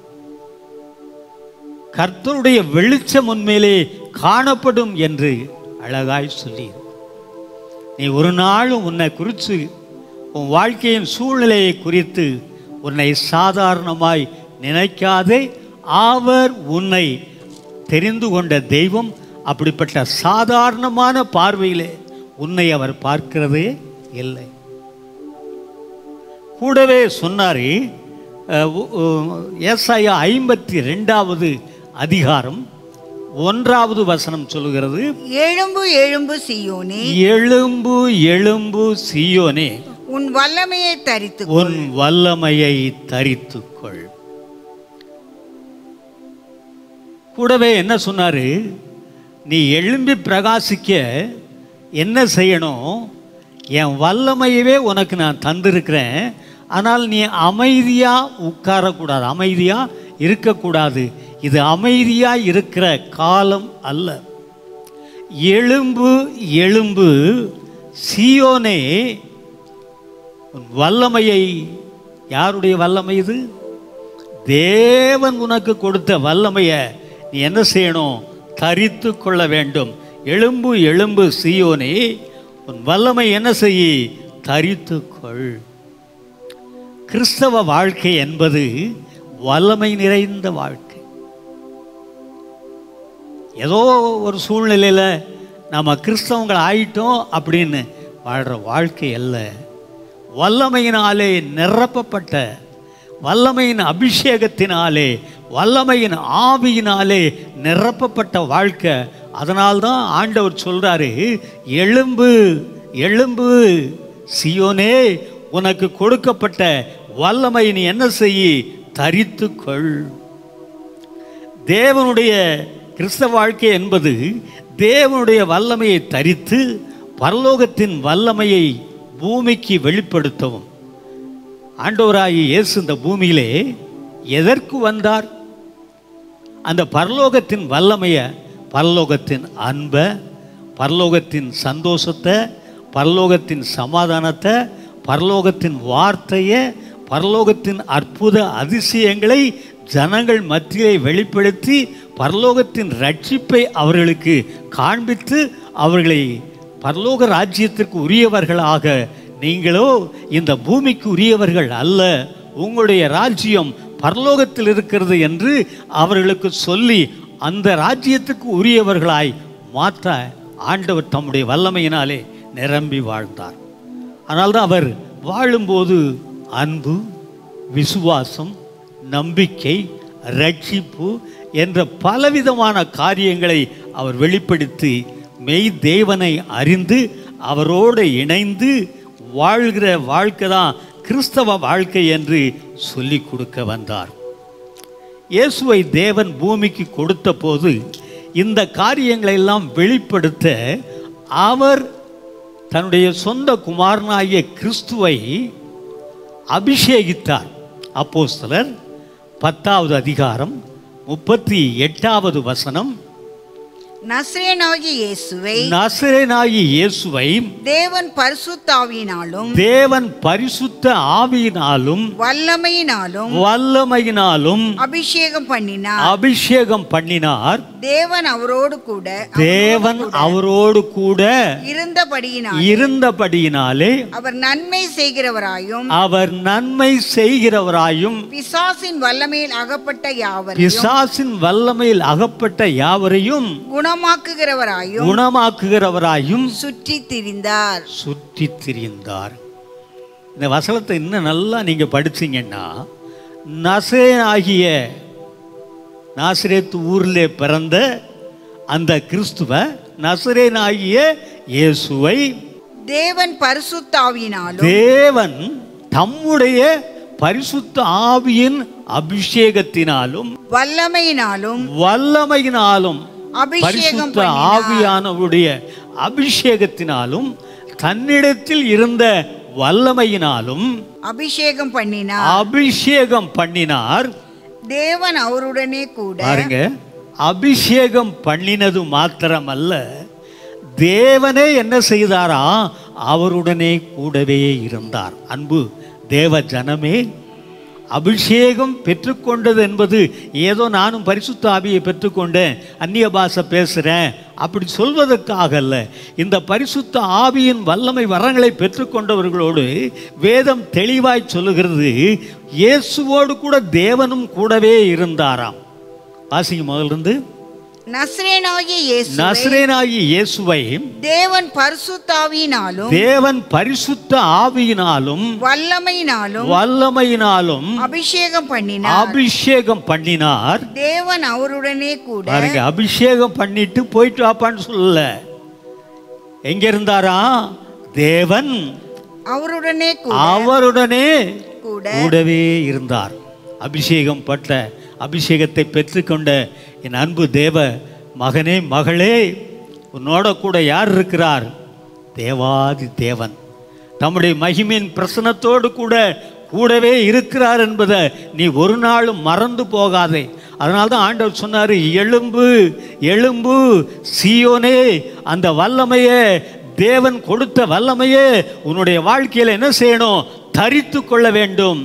கர்த்தருடைய வெளிச்சம் உன்மேலே காணப்படும் என்று அழகாய் சொல்லி நீ ஒரு நாளும் உன்னை குறித்து உன் வாழ்க்கையின் சூழ்நிலையை குறித்து உன்னை சாதாரணமாய் நினைக்காதே அவர் உன்னை தெரிந்து கொண்ட தெய்வம் அப்படிப்பட்ட சாதாரணமான பார்வையிலே உன்னை அவர் பார்க்கிறதே இல்லை கூடவே சொன்னாரே ஏசாயா ஐம்பத்தி ரெண்டாவது அதிகாரம் ஒன்றாவது வசனம் சொல்லுகிறது எழும்பு எழும்பு சீயோனே எழும்பு எழும்பு சியோனே உன் வல்லமையை தரித்து உன் வல்லமையை தரித்துக்கொள் கூடவே என்ன சொன்னாரு நீ எழும்பி பிரகாசிக்க என்ன செய்யணும் என் வல்லமையவே உனக்கு நான் தந்திருக்கிறேன் ஆனால் நீ அமைதியாக உட்காரக்கூடாது அமைதியாக இருக்கக்கூடாது இது அமைதியாக இருக்கிற காலம் அல்ல எழும்பு எழும்பு சியோனே உன் வல்லமையை யாருடைய வல்லமை இது தேவன் உனக்கு கொடுத்த வல்லமையை நீ என்ன செய்யணும் தரித்து கொள்ள வேண்டும் எலும்பு எலும்பு சியோனே உன் வல்லமை என்ன செய்ய தரித்து கொள் கிறிஸ்தவ வாழ்க்கை என்பது வல்லமை நிறைந்த வாழ்க்கை ஏதோ ஒரு சூழ்நிலையில் நம்ம கிறிஸ்தவங்கள் ஆயிட்டோம் அப்படின்னு வாழ்கிற வாழ்க்கை அல்ல வல்லமையினாலே நிரப்பப்பட்ட வல்லமையின் அபிஷேகத்தினாலே வல்லமையின் ஆவியினாலே நிரப்பப்பட்ட வாழ்க்கை அதனால்தான் ஆண்டவர் சொல்றாரு எழும்பு எழும்பு சியோனே உனக்கு கொடுக்கப்பட்ட வல்லமை நீ என்ன செய்ய தரித்துக்கொள் தேவனுடைய கிறிஸ்தவ வாழ்க்கை என்பது தேவனுடைய வல்லமையை தரித்து பரலோகத்தின் வல்லமையை பூமிக்கு வெளிப்படுத்தவும் ஆண்டவராகி இயேசு இந்த பூமியிலே எதற்கு வந்தார் அந்த பரலோகத்தின் வல்லமையை பரலோகத்தின் அன்பை பரலோகத்தின் சந்தோஷத்தை பரலோகத்தின் சமாதானத்தை பரலோகத்தின் வார்த்தையை பரலோகத்தின் அற்புத அதிசயங்களை ஜனங்கள் மத்தியிலே வெளிப்படுத்தி பரலோகத்தின் ரட்சிப்பை அவர்களுக்கு காண்பித்து அவர்களை பரலோக ராஜ்யத்திற்கு உரியவர்களாக நீங்களோ இந்த பூமிக்கு உரியவர்கள் அல்ல உங்களுடைய ராஜ்யம் பரலோகத்தில் இருக்கிறது என்று அவர்களுக்கு சொல்லி அந்த ராஜ்யத்துக்கு உரியவர்களாய் மாற்ற ஆண்டவர் தம்முடைய வல்லமையினாலே நிரம்பி வாழ்ந்தார் ஆனால்தான் அவர் வாழும்போது அன்பு விசுவாசம் நம்பிக்கை ரட்சிப்பு என்ற பலவிதமான காரியங்களை அவர் வெளிப்படுத்தி மெய் தேவனை அறிந்து அவரோடு இணைந்து வாழ்கிற வாழ்க்கை தான் கிறிஸ்தவ வாழ்க்கை என்று சொல்லிக் கொடுக்க வந்தார் இயேசுவை தேவன் பூமிக்கு கொடுத்த போது இந்த காரியங்களை எல்லாம் வெளிப்படுத்த அவர் தன்னுடைய சொந்த குமாரனாகிய கிறிஸ்துவை அபிஷேகித்தார் அப்போஸ்தலர் பத்தாவது அதிகாரம் முப்பத்தி எட்டாவது வசனம் நஸ்ரேனாகிய இயேசுவை நசரேனாகி இயேசுவை தேவன் பரிசுத்தாவியினாலும் தேவன் பரிசுத்த ஆவியினாலும் வல்லமையினாலும் வல்லமையினாலும் அபிஷேகம் பண்ணினார் அபிஷேகம் பண்ணினார் தேவன் அவரோடு கூட தேவன் அவரோடு கூட இருந்தபடியினால் இருந்தபடியினாலே அவர் நன்மை செய்கிறவராயும் அவர் நன்மை செய்கிறவராயும் பிசாசின் வல்லமையில் அகப்பட்ட யாவரையும் பிசாசின் வல்லமையில் அகப்பட்ட யாவரையும் குணமாக்குகிறவராயும் குணமாக்குகிறவராயும் சுற்றி திரிந்தார் சுற்றி திரிந்தார் இந்த வசனத்தை இன்னும் நல்லா நீங்க படிச்சீங்கன்னா நசரேன் ஆகிய நாசரேத்து ஊரிலே பிறந்த அந்த கிறிஸ்துவ நசரேன் ஆகிய இயேசுவை தேவன் பரிசுத்தாவியினாலும் தேவன் தம்முடைய பரிசுத்த ஆவியின் அபிஷேகத்தினாலும் வல்லமையினாலும் வல்லமையினாலும் அபிஷேகம் பரிசுத்த ஆவியானவருடைய அபிஷேகத்தினாலும் தன்னிடத்தில் இருந்த வல்லமையினாலும் அபிஷேகம் பண்ணினார் அபிஷேகம் பண்ணினார் தேவன் அவருடனே கூட பாருங்க அபிஷேகம் பண்ணினது மாத்திரமல்ல தேவனே என்ன செய்தாரா அவருடனே கூடவே இருந்தார் அன்பு தேவ ஜனமே அபிஷேகம் பெற்றுக்கொண்டது என்பது ஏதோ நானும் பரிசுத்த ஆவியை பெற்றுக்கொண்டேன் அந்நிய பாஷை பேசுகிறேன் அப்படி சொல்வதற்காக அல்ல இந்த பரிசுத்த ஆவியின் வல்லமை வரங்களை பெற்றுக்கொண்டவர்களோடு வேதம் தெளிவாய் சொல்லுகிறது இயேசுவோடு கூட தேவனும் கூடவே இருந்தாராம் வாசிங்க முதல்ல இருந்து நஸ்ரேனாகிய இயேசு நஸ்ரேனாகி இயேசுவை தேவன் பரிசுத்தாவியினாலும் தேவன் பரிசுத்த ஆவியினாலும் வல்லமையினாலும் வல்லமையினாலும் அபிஷேகம் பண்ணினார் அபிஷேகம் பண்ணினார் தேவன் அவருடனே கூட பாருங்க அபிஷேகம் பண்ணிட்டு போயிட்டு வாப்பான்னு சொல்லல எங்க இருந்தாரா தேவன் அவருடனே கூட அவருடனே கூட கூடவே இருந்தார் அபிஷேகம் பட்ட அபிஷேகத்தை பெற்றுக்கொண்ட என் அன்பு தேவ மகனே மகளே உன்னோட கூட யார் இருக்கிறார் தேவாதி தேவன் தம்முடைய மகிமையின் பிரசனத்தோடு கூட கூடவே இருக்கிறார் என்பதை நீ ஒரு நாளும் மறந்து போகாதே அதனால தான் ஆண்டவர் சொன்னார் எழும்பு எழும்பு சீயோனே அந்த வல்லமையே தேவன் கொடுத்த வல்லமையே உன்னுடைய வாழ்க்கையில் என்ன செய்யணும் தரித்து கொள்ள வேண்டும்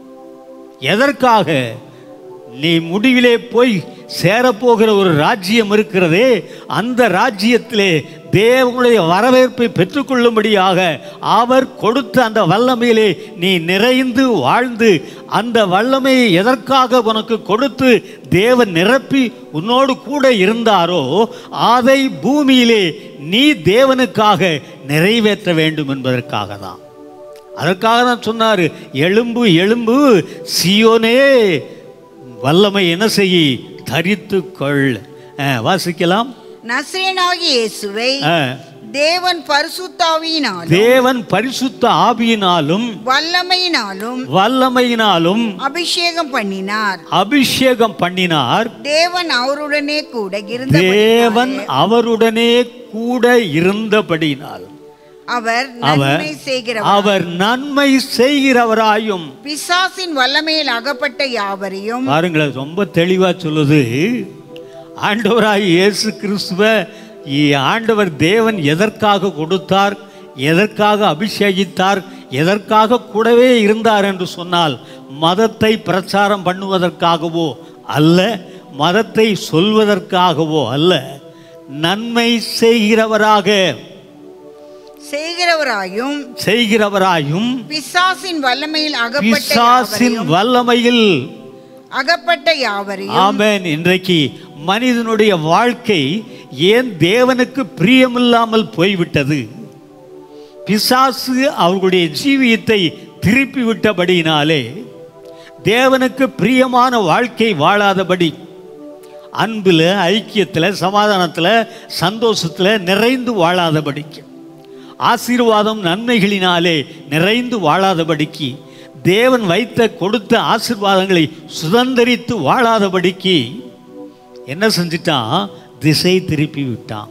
எதற்காக நீ முடிவிலே போய் சேரப்போகிற ஒரு ராஜ்யம் இருக்கிறதே அந்த ராஜ்யத்திலே தேவனுடைய வரவேற்பை பெற்றுக்கொள்ளும்படியாக அவர் கொடுத்த அந்த வல்லமையிலே நீ நிறைந்து வாழ்ந்து அந்த வல்லமையை எதற்காக உனக்கு கொடுத்து தேவன் நிரப்பி உன்னோடு கூட இருந்தாரோ அதை பூமியிலே நீ தேவனுக்காக நிறைவேற்ற வேண்டும் என்பதற்காக தான் அதற்காக தான் சொன்னார் எலும்பு எலும்பு சியோனே வல்லமை என்ன செய்ய தரித்து கொள் அஹ், வாசிக்கலாம் நஸ்ரேனாகிய இயேசுவை அஹ், தேவன் பரிசுத்தாவியினாலும் தேவன் பரிசுத்த ஆவியினாலும் வல்லமையினாலும் வல்லமையினாலும் அபிஷேகம் பண்ணினார் அபிஷேகம் பண்ணினார் தேவன் அவருடனே கூட இருந்த தேவன் அவருடனே கூட இருந்தபடியினால் அவர் அவர் நன்மை செய்கிறவர் அவர் நன்மை செய்கிறவராயும் பிசாசின் வல்லமையில் அகப்பட்ட யாவரையும் பாருங்களேன் ரொம்ப தெளிவா சொல்லுது ஆண்டவராய் இயேசு கிறிஸ்துவ இ- ஆண்டவர் தேவன் எதற்காக கொடுத்தார் எதற்காக அபிஷேகித்தார் எதற்காக கூடவே இருந்தார் என்று சொன்னால் மதத்தை பிரச்சாரம் பண்ணுவதற்காகவோ அல்ல மதத்தை சொல்வதற்காகவோ அல்ல நன்மை செய்கிறவராக செய்கிறவராயும் செய்கிறவராயும் பிசாசின் வல்லமையில் அகப்பட்ட பிசாசின் யாவரையும் வல்லமையில் அகப்பட்ட யாவரையும் ஆமென் இன்றைக்கு மனிதனுடைய வாழ்க்கை ஏன் தேவனுக்கு பிரியமில்லாமல் போய்விட்டது பிசாசு அவர்களுடைய ஜீவியத்தை திருப்பி விட்டபடியினாலே தேவனுக்கு பிரியமான வாழ்க்கை வாழாதபடி அன்பில் ஐக்கியத்தில் சமாதானத்தில் சந்தோஷத்தில் நிறைந்து வாழாதபடிக்கு ஆசீர்வாதம் நன்மைகளினாலே நிறைந்து வாழாதபடிக்கு தேவன் வைத்த கொடுத்த ஆசீர்வாதங்களை சுதந்திரித்து வாழாதபடிக்கு என்ன செஞ்சிட்டான் திசை திருப்பி விட்டான்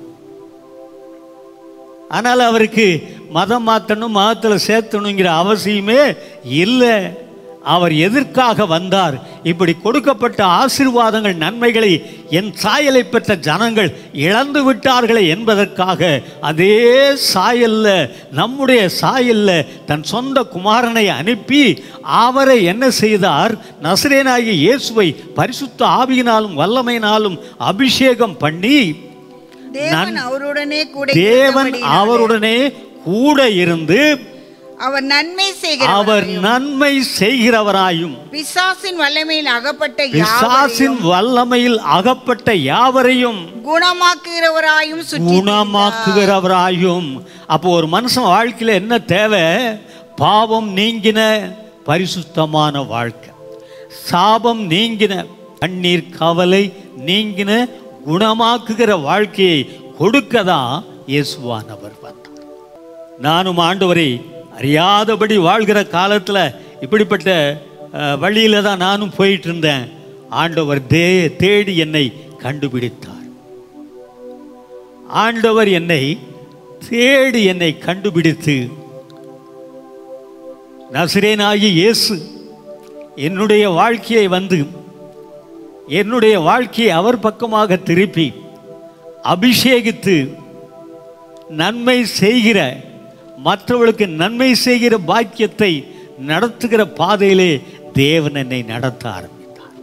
ஆனால் அவருக்கு மதம் மாற்றணும் மதத்தில் சேர்த்தணுங்கிற அவசியமே இல்லை அவர் எதற்காக வந்தார் இப்படி கொடுக்கப்பட்ட ஆசீர்வாதங்கள் நன்மைகளை என் சாயலை பெற்ற ஜனங்கள் இழந்து விட்டார்களே என்பதற்காக அதே சாயல்ல நம்முடைய சாயல்ல தன் சொந்த குமாரனை அனுப்பி அவரை என்ன செய்தார் நசரேனாகிய இயேசுவை பரிசுத்த ஆவியினாலும் வல்லமையினாலும் அபிஷேகம் பண்ணி தேவன் அவருடனே கூட தேவன் இருந்தபடியினாலே அவருடனே கூட இருந்து அவர் நன்மை அவர் செய்கிறவராயும் நன்மை செய்கிறவராயும் பிசாசின் வல்லமையில் அகப்பட்ட பிசாசின் யாவரையும் வல்லமையில் அகப்பட்ட யாவரையும் குணமாக்குகிறவராயும் சுற்றி குணமாக்குகிறவராயும் அப்போ ஒரு மனுஷன் வாழ்க்கையில என்ன தேவை பாவம் நீங்கின பரிசுத்தமான வாழ்க்கை சாபம் நீங்கின கண்ணீர் கவலை நீங்கின குணமாக்குகிற வாழ்க்கையை கொடுக்க தான் இயேசுவானவர் வந்தார் நானும் ஆண்டவரை அறியாதபடி வாழ்கிற காலத்தில் இப்படிப்பட்ட அஹ், வழியில தான் நானும் போயிட்டு இருந்தேன் ஆண்டவர் தே தேடி என்னை கண்டுபிடித்தார் ஆண்டவர் என்னை தேடி என்னை கண்டுபிடித்து நசிரேனாகி இயேசு என்னுடைய வாழ்க்கையை வந்து என்னுடைய வாழ்க்கையை அவர் பக்கமாக திருப்பி அபிஷேகித்து நன்மை செய்கிற மற்றவர்களுக்கு நன்மை செய்கிற பாக்கியத்தை நடத்துகிற பாதையிலே தேவன் என்னை நடத்த ஆரம்பித்தார்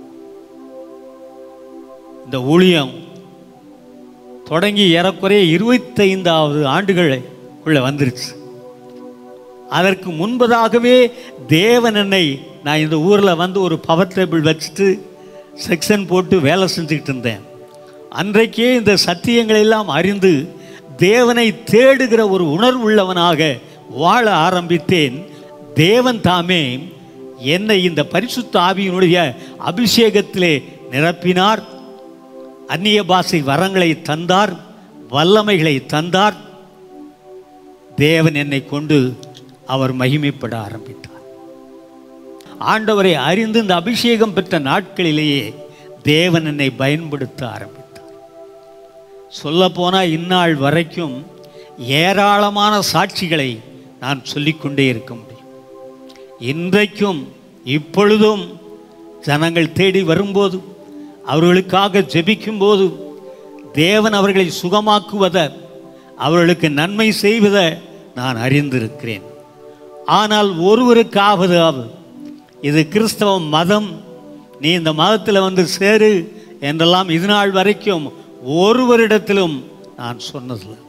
இந்த ஊழியம் தொடங்கி ஏறக்குறைய இருபத்தைந்தாவது ஆண்டுகளுக்குள்ள வந்துருச்சு அதற்கு முன்பதாகவே தேவன் என்னை நான் இந்த ஊரில் வந்து ஒரு பவர் டேபிள் வச்சுட்டு செக்ஷன் போட்டு வேலை செஞ்சுக்கிட்டு இருந்தேன் அன்றைக்கே இந்த சத்தியங்களை எல்லாம் அறிந்து தேவனை தேடுகிற ஒரு உணர்வுள்ளவனாக வாழ ஆரம்பித்தேன் தேவன் தாமே என்னை இந்த பரிசுத்த ஆவியினுடைய அபிஷேகத்திலே நிரப்பினார் அந்நிய பாஷை வரங்களை தந்தார் வல்லமைகளை தந்தார் தேவன் என்னை கொண்டு அவர் மகிமைப்பட ஆரம்பித்தார் ஆண்டவரை அறிந்து இந்த அபிஷேகம் பெற்ற நாட்களிலேயே தேவன் என்னை பயன்படுத்த ஆரம்பித்தார் சொல்லப்போனால் இந்நாள் வரைக்கும் ஏராளமான சாட்சிகளை நான் சொல்லிக்கொண்டே இருக்க முடியும் இன்றைக்கும் இப்பொழுதும் ஜனங்கள் தேடி வரும்போது அவர்களுக்காக ஜெபிக்கும்போது தேவன் அவர்களை சுகமாக்குவதை அவர்களுக்கு நன்மை செய்வதை நான் அறிந்திருக்கிறேன் ஆனால் ஒருவருக்காவது ஆவது இது கிறிஸ்தவ மதம் நீ இந்த மதத்தில் வந்து சேரு என்றெல்லாம் இது நாள் வரைக்கும் ஒருவரிடத்திலும் நான் சொன்னதில்லை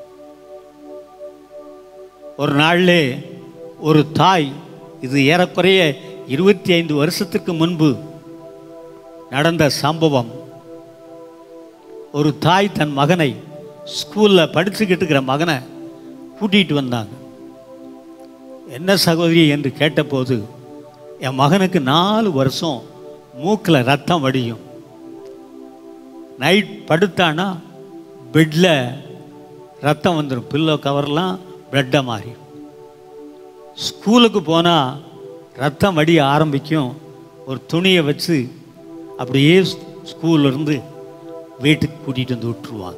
ஒரு நாளிலே ஒரு தாய் இது ஏறக்குறைய இருபத்தி ஐந்து வருஷத்துக்கு முன்பு நடந்த சம்பவம் ஒரு தாய் தன் மகனை ஸ்கூலில் படிச்சுக்கிட்டு இருக்கிற மகனை கூட்டிகிட்டு வந்தாங்க என்ன சகோதரி என்று கேட்டபோது என் மகனுக்கு நாலு வருஷம் மூக்கில் ரத்தம் வடியும் நைட் படுத்தானா பெட்டில் ரத்தம் வந்துடும் பில்லோ கவர்லாம் பிளட்டை மாறி ஸ்கூலுக்கு போனால் ரத்தம் வடிய ஆரம்பிக்கும் ஒரு துணியை வச்சு அப்படியே ஸ்கூல்ல இருந்து வீட்டுக்கு கூட்டிகிட்டு வந்து விட்டுருவாங்க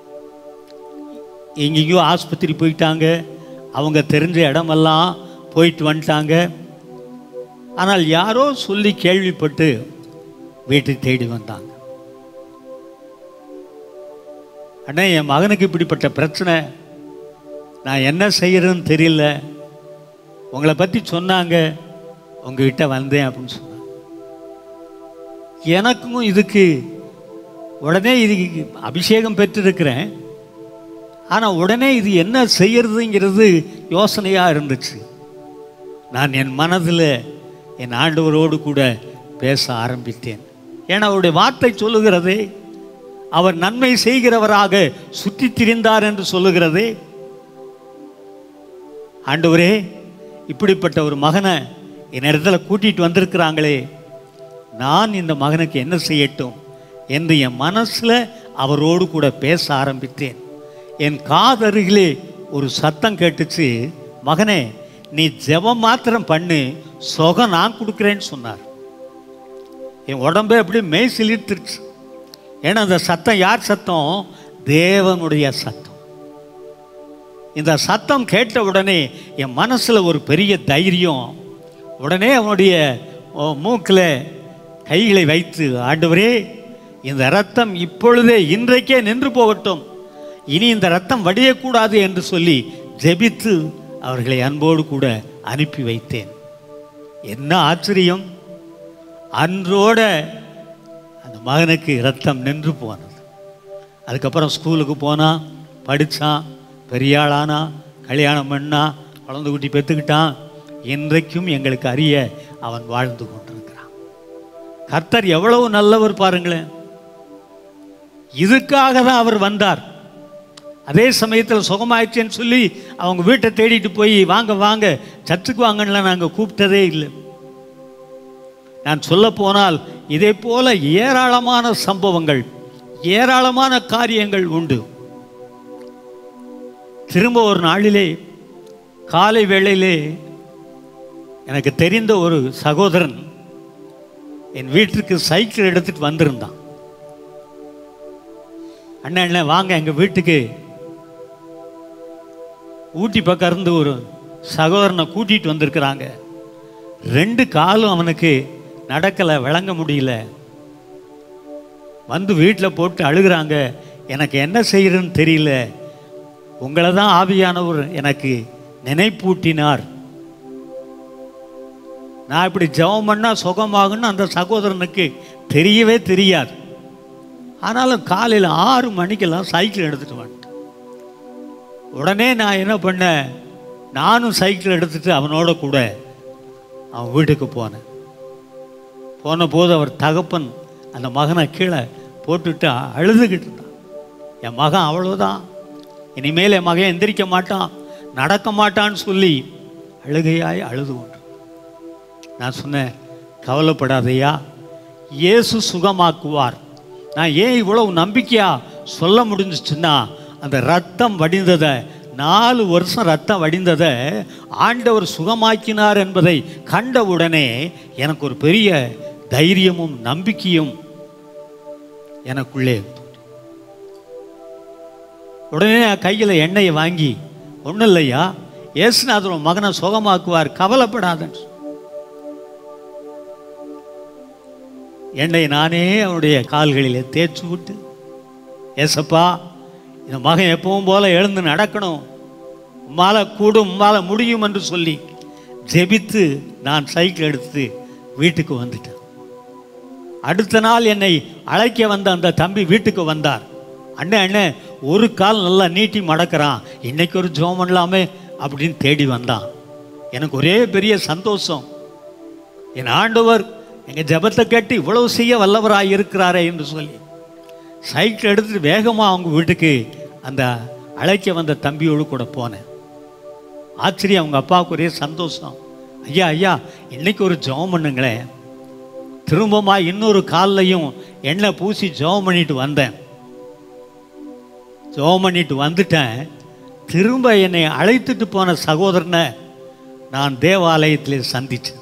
எங்கேயோ ஆஸ்பத்திரி போயிட்டாங்க அவங்க தெரிஞ்ச இடமெல்லாம் போயிட்டு வந்துட்டாங்க ஆனால் யாரோ சொல்லி கேள்விப்பட்டு வீட்டுக்கு தேடி வந்தாங்க அண்ணா என் மகனுக்கு இப்படிப்பட்ட பிரச்சனை நான் என்ன செய்யறதுன்னு தெரியல உங்களை பற்றி சொன்னாங்க உங்ககிட்ட வந்தேன் அப்படின்னு சொன்னாங்க எனக்கும் இதுக்கு உடனே இதுக்கு அபிஷேகம் பெற்றிருக்கிறேன் ஆனால் உடனே இது என்ன செய்யறதுங்கிறது யோசனையாக இருந்துச்சு நான் என் மனதில் என் ஆண்டவரோடு கூட பேச ஆரம்பித்தேன் ஏன்னா அவருடைய வார்த்தை சொல்லுகிறதே அவர் நன்மை செய்கிறவராக சுற்றித் திரிந்தார் என்று சொல்லுகிறதே ஆண்டவரே இப்படிப்பட்ட ஒரு மகனை என்னிடத்துல கூட்டிகிட்டு வந்திருக்கிறாங்களே நான் இந்த மகனுக்கு என்ன செய்யட்டும் என்று என் மனசில் அவரோடு கூட பேச ஆரம்பித்தேன் என் காதருகிலே ஒரு சத்தம் கேட்டுச்சு மகனே நீ ஜெபம் மாத்திரம் பண்ணு சுகம் நான் கொடுக்குறேன்னு சொன்னார் என் உடம்பே அப்படியே மெய் சிலிர்த்துருச்சு ஏன்னா அந்த சத்தம் யார் சத்தம் தேவனுடைய சத்தம் இந்த சத்தம் கேட்ட உடனே என் மனசில் ஒரு பெரிய தைரியம் உடனே அவனுடைய ஓ, மூக்கில் கைகளை வைத்து ஆண்டவரே இந்த ரத்தம் இப்பொழுதே இன்றைக்கே நின்று போகட்டும் இனி இந்த ரத்தம் வடியக்கூடாது என்று சொல்லி ஜெபித்து அவர்களை அன்போடு கூட அனுப்பி வைத்தேன் என்ன ஆச்சரியம் அன்றோட அந்த மகனுக்கு ரத்தம் நின்று போனது அதுக்கப்புறம் ஸ்கூலுக்கு போனான் படித்தான் பெரிய ஆளானா கல்யாணம் பண்ணா குழந்தை குட்டி பெற்றுக்கிட்டான் இன்றைக்கும் எங்களுக்கு அறிய அவன் வாழ்ந்து கொண்டிருக்கிறான் கர்த்தர் எவ்வளவு நல்லவர் பாருங்களேன் இதுக்காக தான் அவர் வந்தார் அதே சமயத்தில் சுகமாயிடுச்சேன்னு சொல்லி அவங்க வீட்டை தேடிட்டு போய் வாங்க வாங்க சர்ச்சுக்கு வாங்கன்னு நாங்கள் கூப்பிட்டதே இல்லை நான் சொல்ல போனால் இதே போல ஏராளமான சம்பவங்கள் ஏராளமான காரியங்கள் உண்டு திரும்ப ஒரு நாளிலே காலை வேளையிலே எனக்கு தெரிந்த ஒரு சகோதரன் என் வீட்டிற்கு சைக்கிள் எடுத்துட்டு வந்திருந்தான் அண்ணன் அண்ணன் வாங்க எங்கள் வீட்டுக்கு ஊட்டி பக்கம் இருந்து ஒரு சகோதரனை கூட்டிகிட்டு வந்திருக்கிறாங்க ரெண்டு காலும் அவனுக்கு நடக்கலை விளங்க முடியல வந்து வீட்டில் போட்டு அழுகுறாங்க எனக்கு என்ன செய்யறதுன்னு தெரியல உங்களை தான் ஆவியானவர் எனக்கு நினைப்பூட்டினார் நான் இப்படி ஜெபம் பண்ணால் சுகமாகுன்னு அந்த சகோதரனுக்கு தெரியவே தெரியாது ஆனாலும் காலையில் ஆறு மணிக்கெல்லாம் சைக்கிள் எடுத்துகிட்டு வந்துட்டேன் உடனே நான் என்ன பண்ணேன் நானும் சைக்கிள் எடுத்துட்டு அவனோட கூட அவன் வீட்டுக்கு போனேன் போன போது அவர் தகப்பன் அந்த மகனை கீழே போட்டுட்டு அழுதுகிட்டு இருந்தான் என் மகன் அவ்வளோதான் இனிமேல் என் மகன் எந்திரிக்க மாட்டான் நடக்க மாட்டான்னு சொல்லி அழுகையாய் அழுது கொண்டு நான் சொன்னேன் கவலைப்படாதையா இயேசு சுகமாக்குவார் நான் ஏன் இவ்வளவு நம்பிக்கையா சொல்ல முடிஞ்சிச்சுன்னா அந்த ரத்தம் வடிந்ததை நாலு வருஷம் ரத்தம் வடிந்ததை ஆண்டவர் சுகமாக்கினார் என்பதை கண்ட உடனே எனக்கு ஒரு பெரிய தைரியமும் நம்பிக்கையும் எனக்குள்ளே உடனே நான் கையில் எண்ணெயை வாங்கி ஒன்றும் இல்லையா இயேசுநாதர் உன் மகனை சுகமாக்குவார் கவலைப்படாதன்னு எண்ணெயை நானே அவனுடைய கால்களிலே தேய்ச்சி விட்டு ஏசப்பா இந்த மகன் எப்பவும் போல எழுந்து நடக்கணும் உம்மால கூடும் உம்மால முடியும் என்று சொல்லி ஜெபித்து நான் சைக்கிள் எடுத்து வீட்டுக்கு வந்துட்டேன் அடுத்த நாள் என்னை அழைக்க வந்த அந்த தம்பி வீட்டுக்கு வந்தார் அண்ணே அண்ணே ஒரு கால் நல்லா நீட்டி மடக்கிறான் இன்னைக்கு ஒரு ஜோம் பண்ணலாமே அப்படின்னு தேடி வந்தான் எனக்கு ஒரே பெரிய சந்தோஷம் என் ஆண்டவர் எங்கள் ஜெபத்தை கேட்டு இவ்வளவு செய்ய வல்லவராய் இருக்கிறாரே என்று சொல்லி சைக்கிள் எடுத்துட்டு வேகமாக அவங்க வீட்டுக்கு அந்த அழைக்க வந்த தம்பியோடு கூட போனேன் ஆச்சரியம் அவங்க அப்பாவுக்கு ஒரே சந்தோஷம் ஐயா ஐயா இன்னைக்கு ஒரு ஜெபம் பண்ணுங்களேன் திரும்பமா இன்னொரு கால்லையும் எண்ணெய் பூசி ஜெபம் பண்ணிட்டு வந்தேன் ஜெபம் பண்ணிட்டு வந்துட்டேன் திரும்ப என்னை அழைத்துட்டு போன சகோதரனை நான் தேவாலயத்தில் சந்தித்தேன்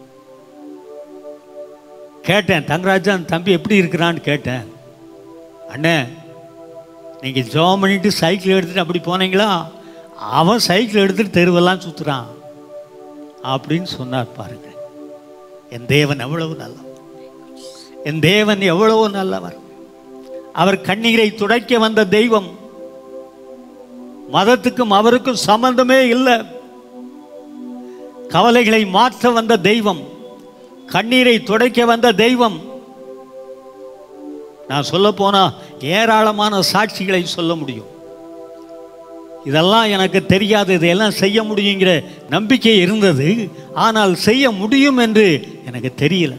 கேட்டேன் தங்கராஜன் தம்பி எப்படி இருக்கிறான்னு கேட்டேன் அண்ணே நீங்கள் ஜெபம் பண்ணிட்டு சைக்கிள் எடுத்துட்டு அப்படி போனீங்களா அவன் சைக்கிள் எடுத்துட்டு தெருவெல்லாம் சுற்றுறான் அப்படின்னு சொன்னார் பாருங்க என் தேவன் எவ்வளவு நல்லவர் என் தேவன் எவ்வளவு நல்லவர் அவர் கண்ணீரை துடைக்க வந்த தெய்வம் மதத்துக்கும் அவருக்கும் சம்பந்தமே இல்லை கவலைகளை மாற்ற வந்த தெய்வம் கண்ணீரை துடைக்க வந்த தெய்வம் நான் சொல்ல போனா ஏராளமான சாட்சிகளை சொல்ல முடியும் இதெல்லாம் எனக்கு தெரியாது இதையெல்லாம் செய்ய முடியுங்கிற நம்பிக்கை இருந்தது ஆனால் செய்ய முடியும் என்று எனக்கு தெரியல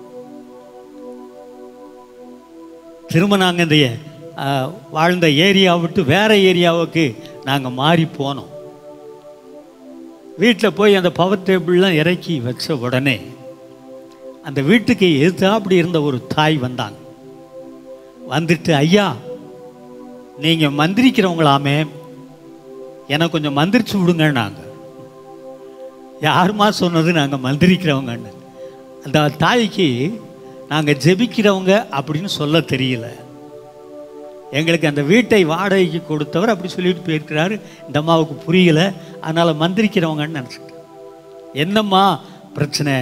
திரும்ப நாங்கள் இந்த அஹ், வாழ்ந்த ஏரியா விட்டு வேற ஏரியாவுக்கு நாங்கள் மாறி போனோம் வீட்டில் போய் அந்த பவர் டேபிள்லாம் இறக்கி வச்ச உடனே அந்த வீட்டுக்கு எதிர்த்தாப்படி இருந்த ஒரு தாய் வந்தாங்க வந்துட்டு ஐயா நீங்கள் மந்திரிக்கிறவங்களாமே எனக்கு கொஞ்சம் மந்திரிச்சு விடுங்கன்னாங்க யாருமா சொன்னது நாங்கள் மந்திரிக்கிறவங்கன்னு அந்த தாய்க்கு நாங்கள் ஜெபிக்கிறவங்க அப்படின்னு சொல்ல தெரியல எங்களுக்கு அந்த வீட்டை வாடகைக்கு கொடுத்தவர் அப்படி சொல்லிட்டு போயிருக்கிறாரு இந்த அம்மாவுக்கு புரியல அதனால் மந்திரிக்கிறவங்கன்னு நினச்சிட்டேன் என்னம்மா பிரச்சனை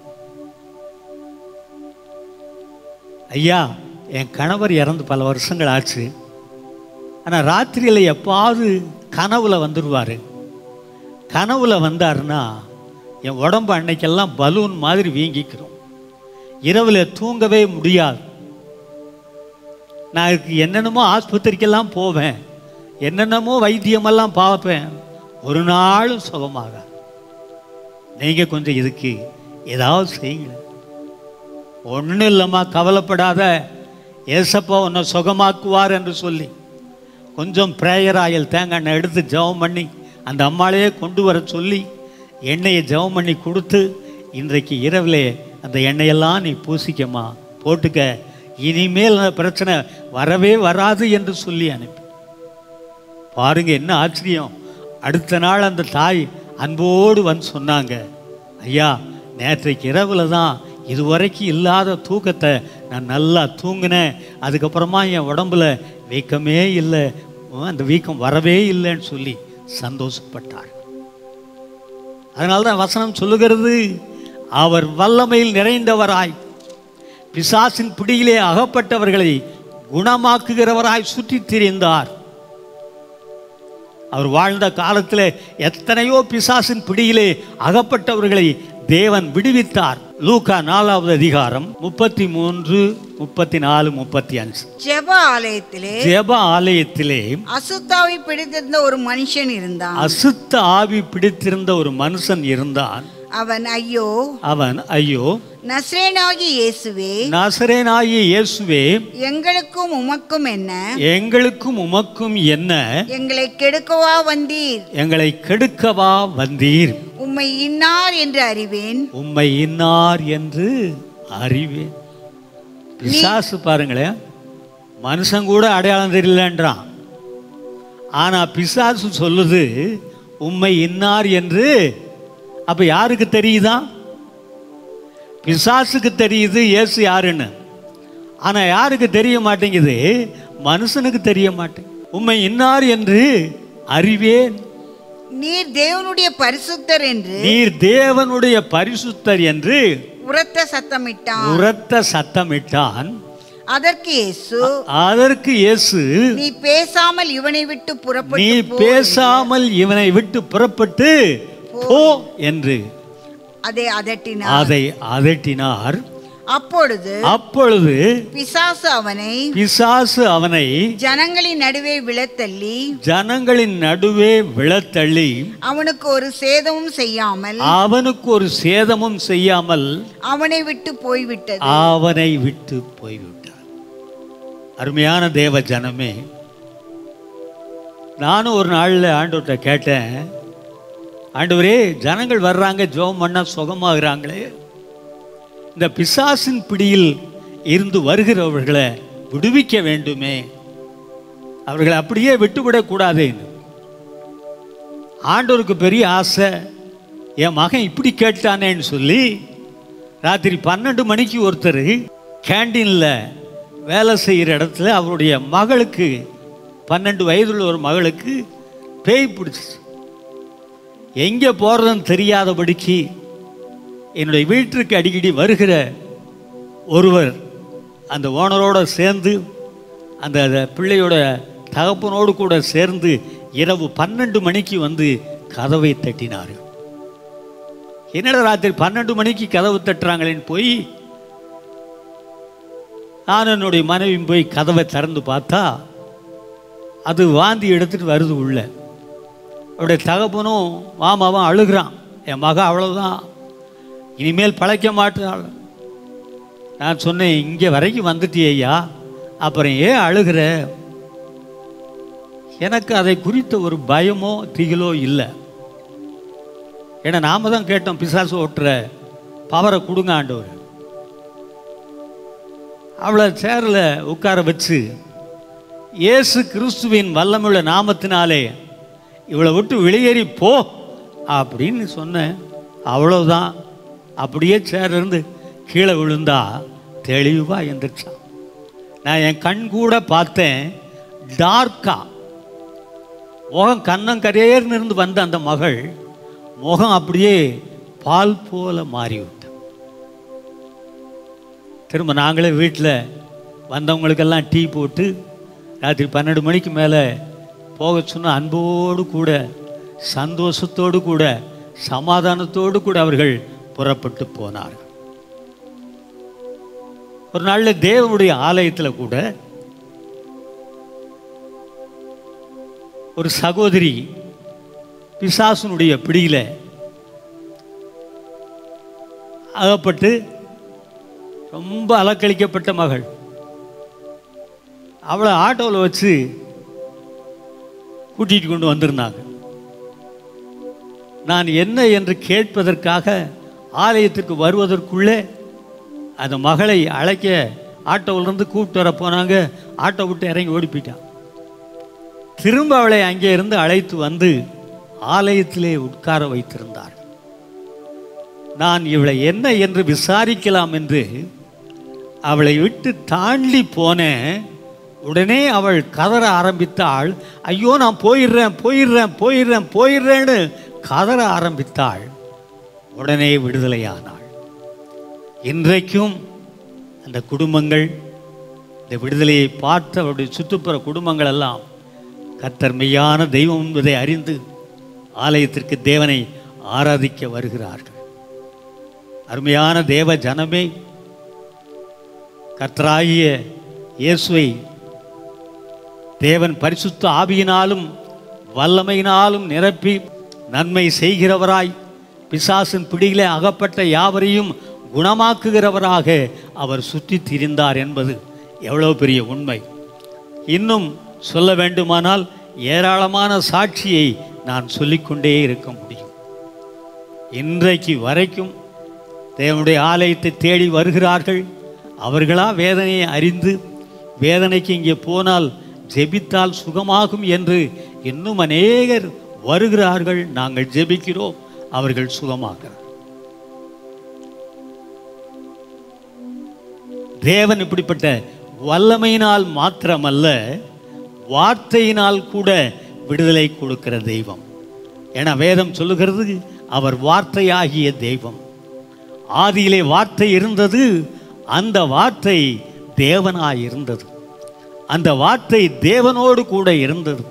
ஐயா என் கணவர் இறந்து பல வருஷங்கள் ஆச்சு ஆனால் ராத்திரியில் எப்பாவது கனவுல வந்துடுவார் கனவுல வந்தாருன்னா என் உடம்பு அன்னைக்கெல்லாம் பலூன் மாதிரி வீங்கிக்கிறோம் இரவில் தூங்கவே முடியாது நான் இதுக்கு என்னென்னமோ ஆஸ்பத்திரிக்கெல்லாம் போவேன் என்னென்னமோ வைத்தியமெல்லாம் பார்ப்பேன் ஒரு நாளும் சுகமாக நீங்கள் கொஞ்சம் இதுக்கு ஏதாவது செய்யுங்க ஒன்றும் இல்லைம்மா கவலைப்படாத ஏசப்பா உன்னை சுகமாக்குவார் என்று சொல்லி கொஞ்சம் பிரேயர் ஆயில் தேங்காய் எண்ணெய் எடுத்து ஜெபம் பண்ணி அந்த அம்மாளையே கொண்டு வர சொல்லி எண்ணெயை ஜெபம் பண்ணி கொடுத்து இன்றைக்கு இரவிலே அந்த எண்ணெயெல்லாம் நீ பூசிக்கம்மா போட்டுக்க இனிமேல் அந்த பிரச்சனை வரவே வராது என்று சொல்லி அனுப்பி பாருங்க என்ன ஆச்சரியம் அடுத்த நாள் அந்த தாய் அன்போடு வந்து சொன்னாங்க ஐயா நேற்றைக்கு இரவுல தான் இதுவரைக்கும் இல்லாத தூக்கத்தை நான் நல்லா தூங்கினேன் அதுக்கப்புறமா என் உடம்புல வீக்கமே இல்லை உம், அந்த வீக்கம் வரவே இல்லைன்னு சொல்லி சந்தோஷப்பட்டார் அதனால தான் வசனம் சொல்லுகிறது அவர் வல்லமையில் நிறைந்தவராய் பிசாசின் பிடியிலே அகப்பட்டவர்களை குணமாக்குகிறவராய் சுற்றித் திரிந்தார் அவர் வாழ்ந்த காலத்தில் எத்தனையோ பிசாசின் பிடியிலே அகப்பட்டவர்களை தேவன் விடுவித்தார் லூக்கா நாலாவது அதிகாரம் முப்பத்தி மூன்று முப்பத்தி நாலு முப்பத்தி அஞ்சு ஜெப ஆலயத்திலே ஜெப ஆலயத்திலே அசுத்தாவை பிடித்திருந்த ஒரு மனுஷன் இருந்தான் அசுத்த ஆவி பிடித்திருந்த ஒரு மனுஷன் இருந்தான் அவன் ஐயோ அவன் ஐயோ நஸ்ரேனாகி இயேசுவே நாசரேனாகிய இயேசுவே எங்களுக்கும் உமக்கும் என்ன எங்களுக்கும் உமக்கும் என்ன எங்களை கெடுக்கவா வந்தீர் எங்களை கெடுக்கவா வந்தீர் உம்மை இன்னார் என்று அறிவேன் உம்மை இன்னார் என்று அறிவேன் பிசாசு பாருங்களேன் மனுஷன் கூட அடையாளம் தெரியலன்றான் ஆனா பிசாசு சொல்லுது உம்மை இன்னார் என்று அப்ப யாருக்கு தெரியுதா பிசாசுக்கு தெரியுது இயேசு யாருன்னு ஆனா யாருக்கு தெரிய மாட்டேங்குது மனுஷனுக்கு தெரிய மாட்டேங்குது உம்மை இன்னார் என்று அறிவேன் நீர் தேவனுடைய பரிசுத்தர் என்று நீர் தேவனுடைய பரிசுத்தர் என்று உரத்த சத்தமிட்டான் உரத்த சத்தமிட்டான் அதற்கு இயேசு அதற்கு இயேசு நீ பேசாமல் இவனை விட்டு நீ புறப்பட்டு போ பேசாமல் இவனை விட்டு புறப்பட்டு போ என்று அதை அதட்டினார் அதை அதட்டினார் அப்பொழுது அப்பொழுது பிசாசு அவனை பிசாசு அவனை ஜனங்களின் நடுவே விழத்தள்ளி ஜனங்களின் நடுவே விழத்தள்ளி அவனுக்கு ஒரு சேதமும் செய்யாமல் அவனுக்கு ஒரு சேதமும் செய்யாமல் அவனை விட்டு போய்விட்டது அவனை விட்டு போய்விட்டார் அருமையான தேவ ஜனமே நானும் ஒரு நாளில் ஆண்டவர்கிட்ட கேட்டேன் ஆண்டவரே ஜனங்கள் வர்றாங்க ஜெபம் பண்ண சுகமாகறாங்களே இந்த பிசாசின் பிடியில் இருந்து வருகிறவர்களை விடுவிக்க வேண்டுமே அவர்களை அப்படியே விட்டுவிடக்கூடாதேன்னு ஆண்டவருக்கு பெரிய ஆசை என் மகன் இப்படி கேட்டானேன்னு சொல்லி ராத்திரி பன்னெண்டு மணிக்கு ஒருத்தர் கேண்டீனில் வேலை செய்கிற இடத்துல அவருடைய மகளுக்கு பன்னெண்டு வயதுள்ள ஒரு மகளுக்கு பேய் பிடிச்சிச்சு எங்கே போகிறதுன்னு தெரியாதபடிக்கு என்னுடைய வீட்டிற்கு அடிக்கடி வருகிற ஒருவர் அந்த ஓனரோட சேர்ந்து அந்த அந்த பிள்ளையோட தகப்பனோடு கூட சேர்ந்து இரவு பன்னெண்டு மணிக்கு வந்து கதவை தட்டினார் என்னடா ராத்திரி பன்னெண்டு மணிக்கு கதவு தட்டுறாங்களேன்னு போய் நான் என்னுடைய மனைவியும் போய் கதவை திறந்து பார்த்தா அது வாந்தி எடுத்துட்டு வருது உள்ள அவருடைய தகப்பனும் மாமாவும் அழுகிறான் என் மக அவ்வளவுதான் இனிமேல் பழைக்க மாட்டாள் நான் சொன்னேன் இங்கே வரைக்கும் வந்துட்டியே ஐயா அப்புறம் ஏன் அழுகிற எனக்கு அதை குறித்த ஒரு பயமோ திகிலோ இல்லை ஏன்னா நாம தான் கேட்டோம் பிசாசு ஓட்டுற பவரை கொடுங்க ஆண்டவர் அவளை சேரில் உட்கார வச்சு இயேசு கிறிஸ்துவின் வல்லமுள்ள நாமத்தினாலே இவளை விட்டு வெளியேறி போ அப்படின்னு சொன்னேன் அவ்வளவுதான் அப்படியே சேர்ல இருந்து கீழே விழுந்தா தெளிவாக எந்திரிச்சான் நான் என் கண் கூட பார்த்தேன் டார்க்கா முகம் கண்ணம் கரையேர்னு இருந்து வந்த அந்த மகள் முகம் அப்படியே பால் போல மாறிவிட்டு திரும்ப நாங்களே வீட்டில் வந்தவங்களுக்கெல்லாம் டீ போட்டு ராத்திரி பன்னெண்டு மணிக்கு மேலே போக சொன்ன அன்போடு கூட சந்தோஷத்தோடு கூட சமாதானத்தோடு கூட அவர்கள் புறப்பட்டு போனார்கள் ஒரு நாளில் தேவனுடைய ஆலயத்தில் கூட ஒரு சகோதரி பிசாசுனுடைய பிடியில அகப்பட்டு ரொம்ப அலக்களிக்கப்பட்ட மகள் அவளை ஆட்டோவில் வச்சு கூட்டிகிட்டு கொண்டு வந்திருந்தாங்க நான் என்ன என்று கேட்பதற்காக ஆலயத்திற்கு வருவதற்குள்ளே அந்த மகளை அழைக்க ஆட்டோவிலிருந்து கூப்பிட்டு வர போனாங்க ஆட்டோ விட்டு இறங்கி ஓடி போயிட்டான் திரும்ப அவளை அங்கே இருந்து அழைத்து வந்து ஆலயத்திலே உட்கார வைத்திருந்தார் நான் இவளை என்ன என்று விசாரிக்கலாம் என்று அவளை விட்டு தாண்டி போனேன் உடனே அவள் கதற ஆரம்பித்தாள் ஐயோ நான் போயிடுறேன் போயிடுறேன் போயிடுறேன் போயிடுறேன்னு கதற ஆரம்பித்தாள் உடனே விடுதலையானாள் இன்றைக்கும் அந்த குடும்பங்கள் இந்த விடுதலையை பார்த்து அவருடைய சுற்றுப்புற குடும்பங்கள் எல்லாம் கர்த்தர் மெய்யான தெய்வம் என்பதை அறிந்து ஆலயத்திற்கு தேவனை ஆராதிக்க வருகிறார்கள் அருமையான தேவ ஜனமே கர்த்தராகிய இயேசுவை தேவன் பரிசுத்த ஆவியினாலும் வல்லமையினாலும் நிரப்பி நன்மை செய்கிறவராய் பிசாசின் பிடியிலே அகப்பட்ட யாவரையும் குணமாக்குகிறவராக அவர் சுற்றி திரிந்தார் என்பது எவ்வளவு பெரிய உண்மை இன்னும் சொல்ல வேண்டுமானால் ஏராளமான சாட்சியை நான் சொல்லிக்கொண்டே இருக்க முடியும் இன்றைக்கு வரைக்கும் தேவனுடைய ஆலயத்தை தேடி வருகிறார்கள் அவர்களா வேதனையை அறிந்து வேதனைக்கு இங்கே போனால் ஜெபித்தால் சுகமாகும் என்று இன்னும் அநேகர் வருகிறார்கள் நாங்கள் ஜெபிக்கிறோம் அவர்கள் சுகமாகிறார் தேவன் இப்படிப்பட்ட வல்லமையினால் மாத்திரமல்ல வார்த்தையினால் கூட விடுதலை கொடுக்கிற தெய்வம் என வேதம் சொல்லுகிறது அவர் வார்த்தையாகிய தெய்வம் ஆதியிலே வார்த்தை இருந்தது அந்த வார்த்தை தேவனாய் இருந்தது அந்த வார்த்தை தேவனோடு கூட இருந்தது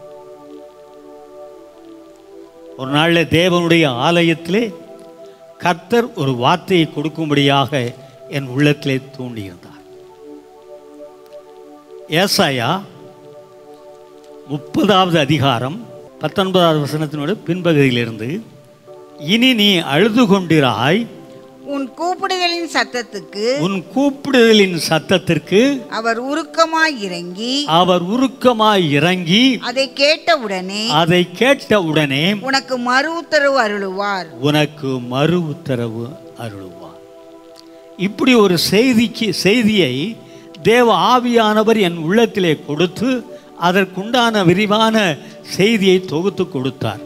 ஒரு நாளில் தேவனுடைய ஆலயத்திலே கர்த்தர் ஒரு வார்த்தையை கொடுக்கும்படியாக என் உள்ளத்திலே தூண்டியிருந்தார் ஏசாயா முப்பதாவது அதிகாரம் பத்தொன்பதாவது வசனத்தினோட பின்பகுதியிலிருந்து இனி நீ அழுது கொண்டிராய் உன் கூப்பிடுதலின் சத்தத்துக்கு உன் கூப்பிடுதலின் சத்தத்திற்கு அவர் உருக்கமாய் இறங்கி அவர் உருக்கமாய் இறங்கி அதை கேட்டவுடனே அதை கேட்ட உடனே உனக்கு மறு உத்தரவு அருளுவார் உனக்கு மறு உத்தரவு அருளுவார் இப்படி ஒரு செய்திக்கு செய்தியை தேவ ஆவியானவர் என் உள்ளத்திலே கொடுத்து அதற்குண்டான விரிவான செய்தியை தொகுத்து கொடுத்தார்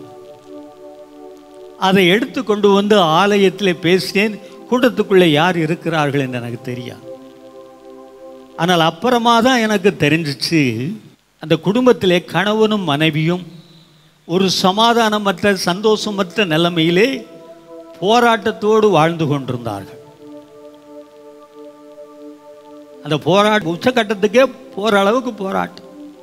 அதை எடுத்து கொண்டு வந்து ஆலயத்திலே பேசினேன் கூட்டத்துக்குள்ளே யார் இருக்கிறார்கள் என்று எனக்கு தெரியாது ஆனால் அப்புறமா தான் எனக்கு தெரிஞ்சிச்சு அந்த குடும்பத்திலே கணவனும் மனைவியும் ஒரு சமாதானமற்ற சந்தோஷமற்ற நிலைமையிலே போராட்டத்தோடு வாழ்ந்து கொண்டிருந்தார்கள் அந்த போராட்ட உச்சக்கட்டத்துக்கே போற அளவுக்கு போராட்டம்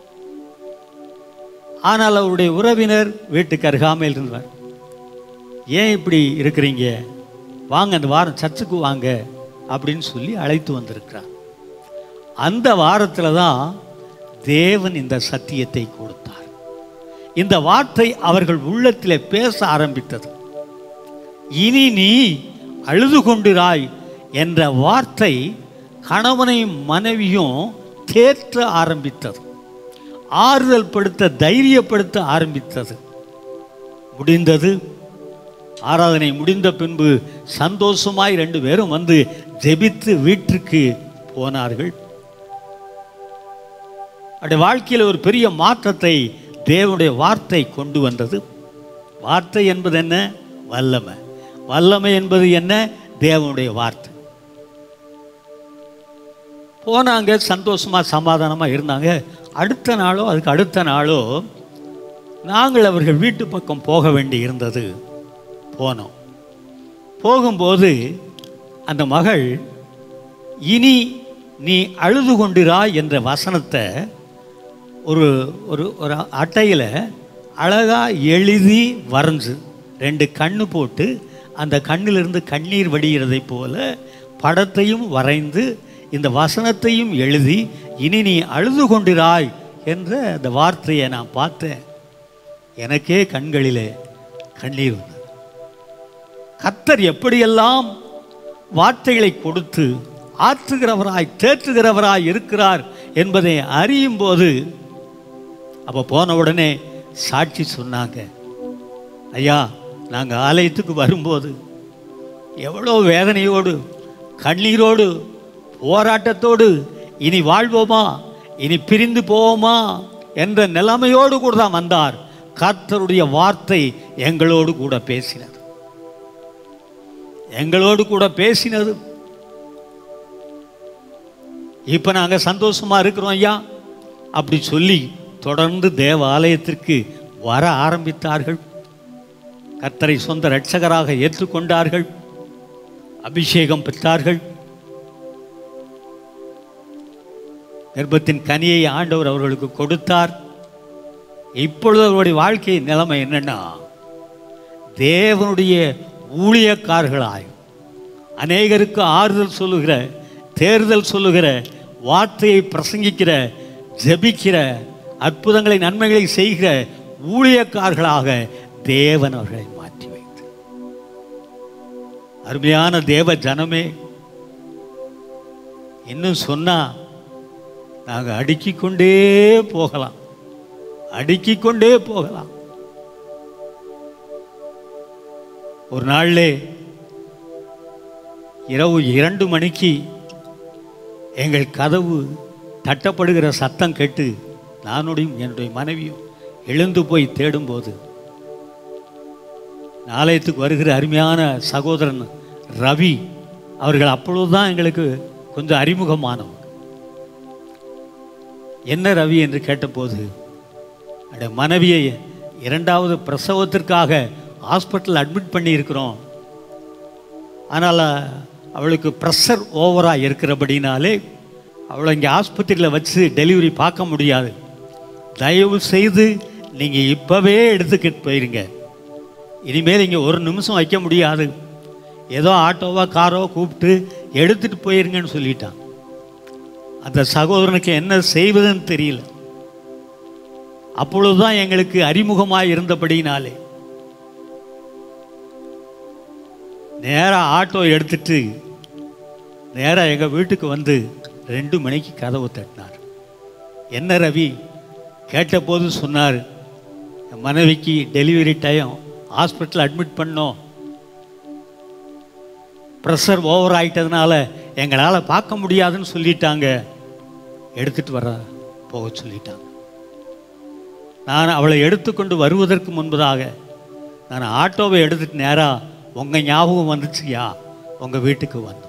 ஆனால் அவருடைய உறவினர் வீட்டுக்கு அருகாமையில் இருந்தார் ஏன் இப்படி இருக்கிறீங்க வாங்க அந்த வாரம் சர்ச்சுக்கு வாங்க அப்படின்னு சொல்லி அழைத்து வந்திருக்கிறார் அந்த வாரத்தில் தான் தேவன் இந்த சத்தியத்தை கொடுத்தார் இந்த வார்த்தை அவர்கள் உள்ளத்திலே பேச ஆரம்பித்தது இனி நீ அழுது கொண்டிராய் என்ற வார்த்தை கணவனையும் மனைவியும் தேற்ற ஆரம்பித்தது ஆறுதல் படுத்த தைரியப்படுத்த ஆரம்பித்தது முடிந்தது ஆராதனை முடிந்த பின்பு சந்தோஷமாய் ரெண்டு பேரும் வந்து ஜெபித்து வீட்டிற்கு போனார்கள் அவருடைய வாழ்க்கையில் ஒரு பெரிய மாற்றத்தை தேவனுடைய வார்த்தை கொண்டு வந்தது வார்த்தை என்பது என்ன வல்லமை வல்லமை என்பது என்ன தேவனுடைய வார்த்தை போனாங்க சந்தோஷமா சமாதானமா இருந்தாங்க அடுத்த நாளோ அதுக்கு அடுத்த நாளோ நாங்கள் அவர்கள் வீட்டு பக்கம் போக வேண்டி இருந்தது போனோம் போகும்போது அந்த மகள் இனி நீ அழுது கொண்டிரா என்ற வசனத்தை ஒரு ஒரு ஒரு அட்டையில் அழகாக எழுதி வரைஞ்சு ரெண்டு கண்ணு போட்டு அந்த கண்ணிலிருந்து கண்ணீர் வடிகிறதை போல படத்தையும் வரைந்து இந்த வசனத்தையும் எழுதி இனி நீ அழுது கொண்டிராய் என்ற அந்த வார்த்தையை நான் பார்த்தேன் எனக்கே கண்களிலே கண்ணீர் வந்தது கத்தர் எப்படியெல்லாம் வார்த்தைகளை கொடுத்து ஆற்றுகிறவராய் தேற்றுகிறவராய் இருக்கிறார் என்பதை அறியும் போது அப்போ போன உடனே சாட்சி சொன்னாங்க ஐயா நாங்கள் ஆலயத்துக்கு வரும்போது எவ்வளோ வேதனையோடு கண்ணீரோடு போராட்டத்தோடு இனி வாழ்வோமா இனி பிரிந்து போவோமா என்ற நிலைமையோடு கூட தான் வந்தார் கர்த்தருடைய வார்த்தை எங்களோடு கூட பேசினது எங்களோடு கூட பேசினது இப்போ நாங்கள் சந்தோஷமா இருக்கிறோம் ஐயா அப்படி சொல்லி தொடர்ந்து தேவ ஆலயத்திற்கு வர ஆரம்பித்தார்கள் கர்த்தரை சொந்த இரட்சகராக ஏற்றுக்கொண்டார்கள் அபிஷேகம் பெற்றார்கள் கர்ப்பத்தின் கனியை ஆண்டவர் அவர்களுக்கு கொடுத்தார் இப்பொழுது அவருடைய வாழ்க்கை நிலைமை என்னன்னா தேவனுடைய ஊழியக்காரர்களாய் அநேகருக்கு ஆறுதல் சொல்லுகிற தேர்தல் சொல்லுகிற வார்த்தையை பிரசங்கிக்கிற ஜெபிக்கிற அற்புதங்களை நன்மைகளை செய்கிற ஊழியக்காரர்களாக தேவன் அவர்களை மாற்றி வைத்தார் அருமையான தேவ ஜனமே இன்னும் சொன்னா நாங்கள் அடுக்கிக் கொண்டே போகலாம் அடுக்கிக் கொண்டே போகலாம் ஒரு நாள்லே இரவு இரண்டு மணிக்கு எங்கள் கதவு தட்டப்படுகிற சத்தம் கேட்டு நானுடையும் என்னுடைய மனைவியும் எழுந்து போய் தேடும்போது நாளையத்துக்கு வருகிற அருமையான சகோதரன் ரவி அவர்கள் அப்பொழுதுதான் எங்களுக்கு கொஞ்சம் அறிமுகமானவங்க என்ன ரவி என்று கேட்டபோது என்னுடைய மனைவியை இரண்டாவது பிரசவத்திற்காக ஹாஸ்பிட்டல் அட்மிட் பண்ணியிருக்கிறோம் ஆனால் அவளுக்கு ப்ரெஷர் ஓவராக இருக்கிறபடினாலே அவளை இங்கே ஆஸ்பத்திரியில் வச்சு டெலிவரி பார்க்க முடியாது தயவு செய்து நீங்கள் இப்போவே எடுத்துக்கிட்டு போயிருங்க இனிமேல் இங்கே ஒரு நிமிஷம் வைக்க முடியாது ஏதோ ஆட்டோவோ காரோ கூப்பிட்டு எடுத்துகிட்டு போயிருங்கன்னு சொல்லிட்டான் அந்த சகோதரனுக்கு என்ன செய்வதுன்னு தெரியல அப்பொழுதுதான் எங்களுக்கு அறிமுகமாக இருந்தபடினாலே நேராக ஆட்டோ எடுத்துட்டு நேராக எங்கள் வீட்டுக்கு வந்து ரெண்டு மணிக்கு கதவு தட்டினார் என்ன ரவி கேட்டபோது சொன்னார் என் மனைவிக்கு டெலிவரி டைம் ஹாஸ்பிட்டல் அட்மிட் பண்ணோம் ப்ரெஷர் ஓவர் ஆயிட்டதுனால எங்களால் பார்க்க முடியாதுன்னு சொல்லிட்டாங்க எடுத்துட்டு வர போக சொல்லிட்டாங்க நான் அவளை எடுத்துக்கொண்டு வருவதற்கு முன்பதாக நான் ஆட்டோவை எடுத்துட்டு நேராக உங்கள் ஞாபகம் வந்துச்சுயா உங்கள் வீட்டுக்கு வந்தோம்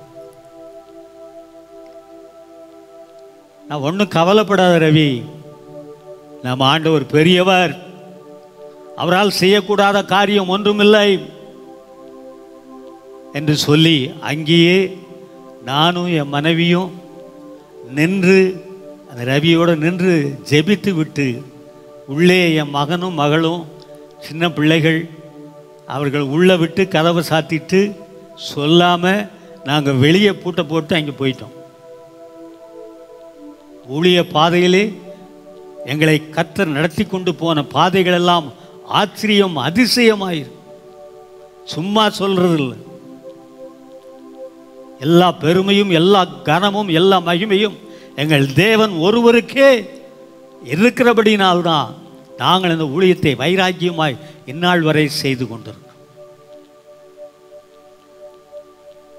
நான் ஒன்றும் கவலைப்படாத ரவி நம்ம ஆண்டவர் பெரியவர் அவரால் செய்யக்கூடாத காரியம் ஒன்றுமில்லை என்று சொல்லி அங்கேயே நானும் என் மனைவியும் நின்று அந்த ரவியோடு நின்று ஜெபித்து விட்டு உள்ளே என் மகனும் மகளும் சின்ன பிள்ளைகள் அவர்கள் உள்ளே விட்டு கதவை சாத்திட்டு சொல்லாமல் நாங்கள் வெளியே பூட்டை போட்டு அங்கே போயிட்டோம் ஊழிய பாதையிலே எங்களை கத்தர் நடத்தி கொண்டு போன பாதைகளெல்லாம் ஆச்சரியம் அதிசயமாயிரு சும்மா சொல்றது இல்லை எல்லா பெருமையும் எல்லா கனமும் எல்லா மகிமையும் எங்கள் தேவன் ஒருவருக்கே இருக்கிறபடினால்தான் நாங்கள் இந்த ஊழியத்தை வைராக்கியமாய் இந்நாள் வரை செய்து கொண்டிருக்கிறோம்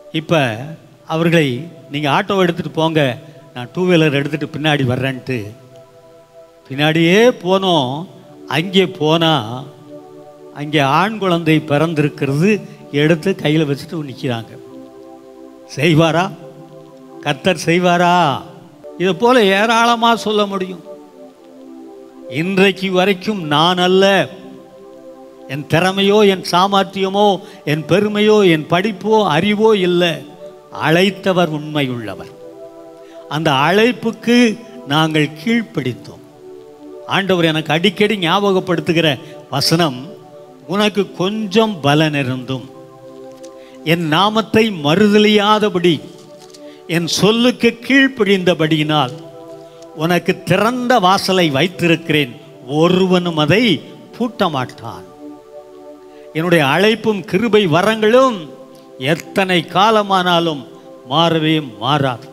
இப்போ அவர்களை நீங்கள் ஆட்டோ எடுத்துகிட்டு போங்க நான் டூ வீலர் எடுத்துகிட்டு பின்னாடி வர்றேன்ட்டு பின்னாடியே போனோம் அங்கே போனால் அங்கே ஆண் குழந்தை பிறந்திருக்கிறது எடுத்து கையில் வச்சுட்டு நிற்கிறாங்க செய்வாரா கர்த்தர் செய்வாரா இதை போல ஏராளமாக சொல்ல முடியும் இன்றைக்கு வரைக்கும் நான் அல்ல என் திறமையோ என் சாமர்த்தியமோ என் பெருமையோ என் படிப்போ அறிவோ இல்லை அழைத்தவர் உண்மையுள்ளவர் அந்த அழைப்புக்கு நாங்கள் கீழ்ப்படித்தோம் ஆண்டவர் எனக்கு அடிக்கடி ஞாபகப்படுத்துகிற வசனம் உனக்கு கொஞ்சம் பலன் இருந்தும் என் நாமத்தை மறுதலியாதபடி என் சொல்லுக்கு கீழ்ப்படிந்தபடியினால் உனக்கு திறந்த வாசலை வைத்திருக்கிறேன் ஒருவனும் அதை பூட்ட மாட்டான் என்னுடைய அழைப்பும் கிருபை வரங்களும் எத்தனை காலமானாலும் மாறவே மாறாது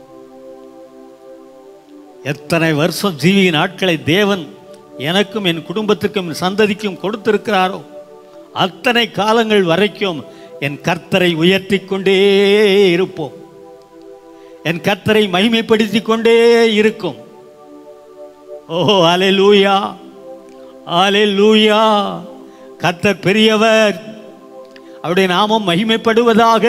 எத்தனை வருஷம் ஜீவி நாட்களை தேவன் எனக்கும் என் குடும்பத்துக்கும் என் சந்ததிக்கும் கொடுத்திருக்கிறாரோ அத்தனை காலங்கள் வரைக்கும் என் கர்த்தரை உயர்த்தி கொண்டே இருப்போம் என் கர்த்தரை மகிமைப்படுத்தி கொண்டே இருக்கும் ஓ அலே லூயா ஆலே லூயா கர்த்தர் பெரியவர் அவருடைய நாமம் மகிமைப்படுவதாக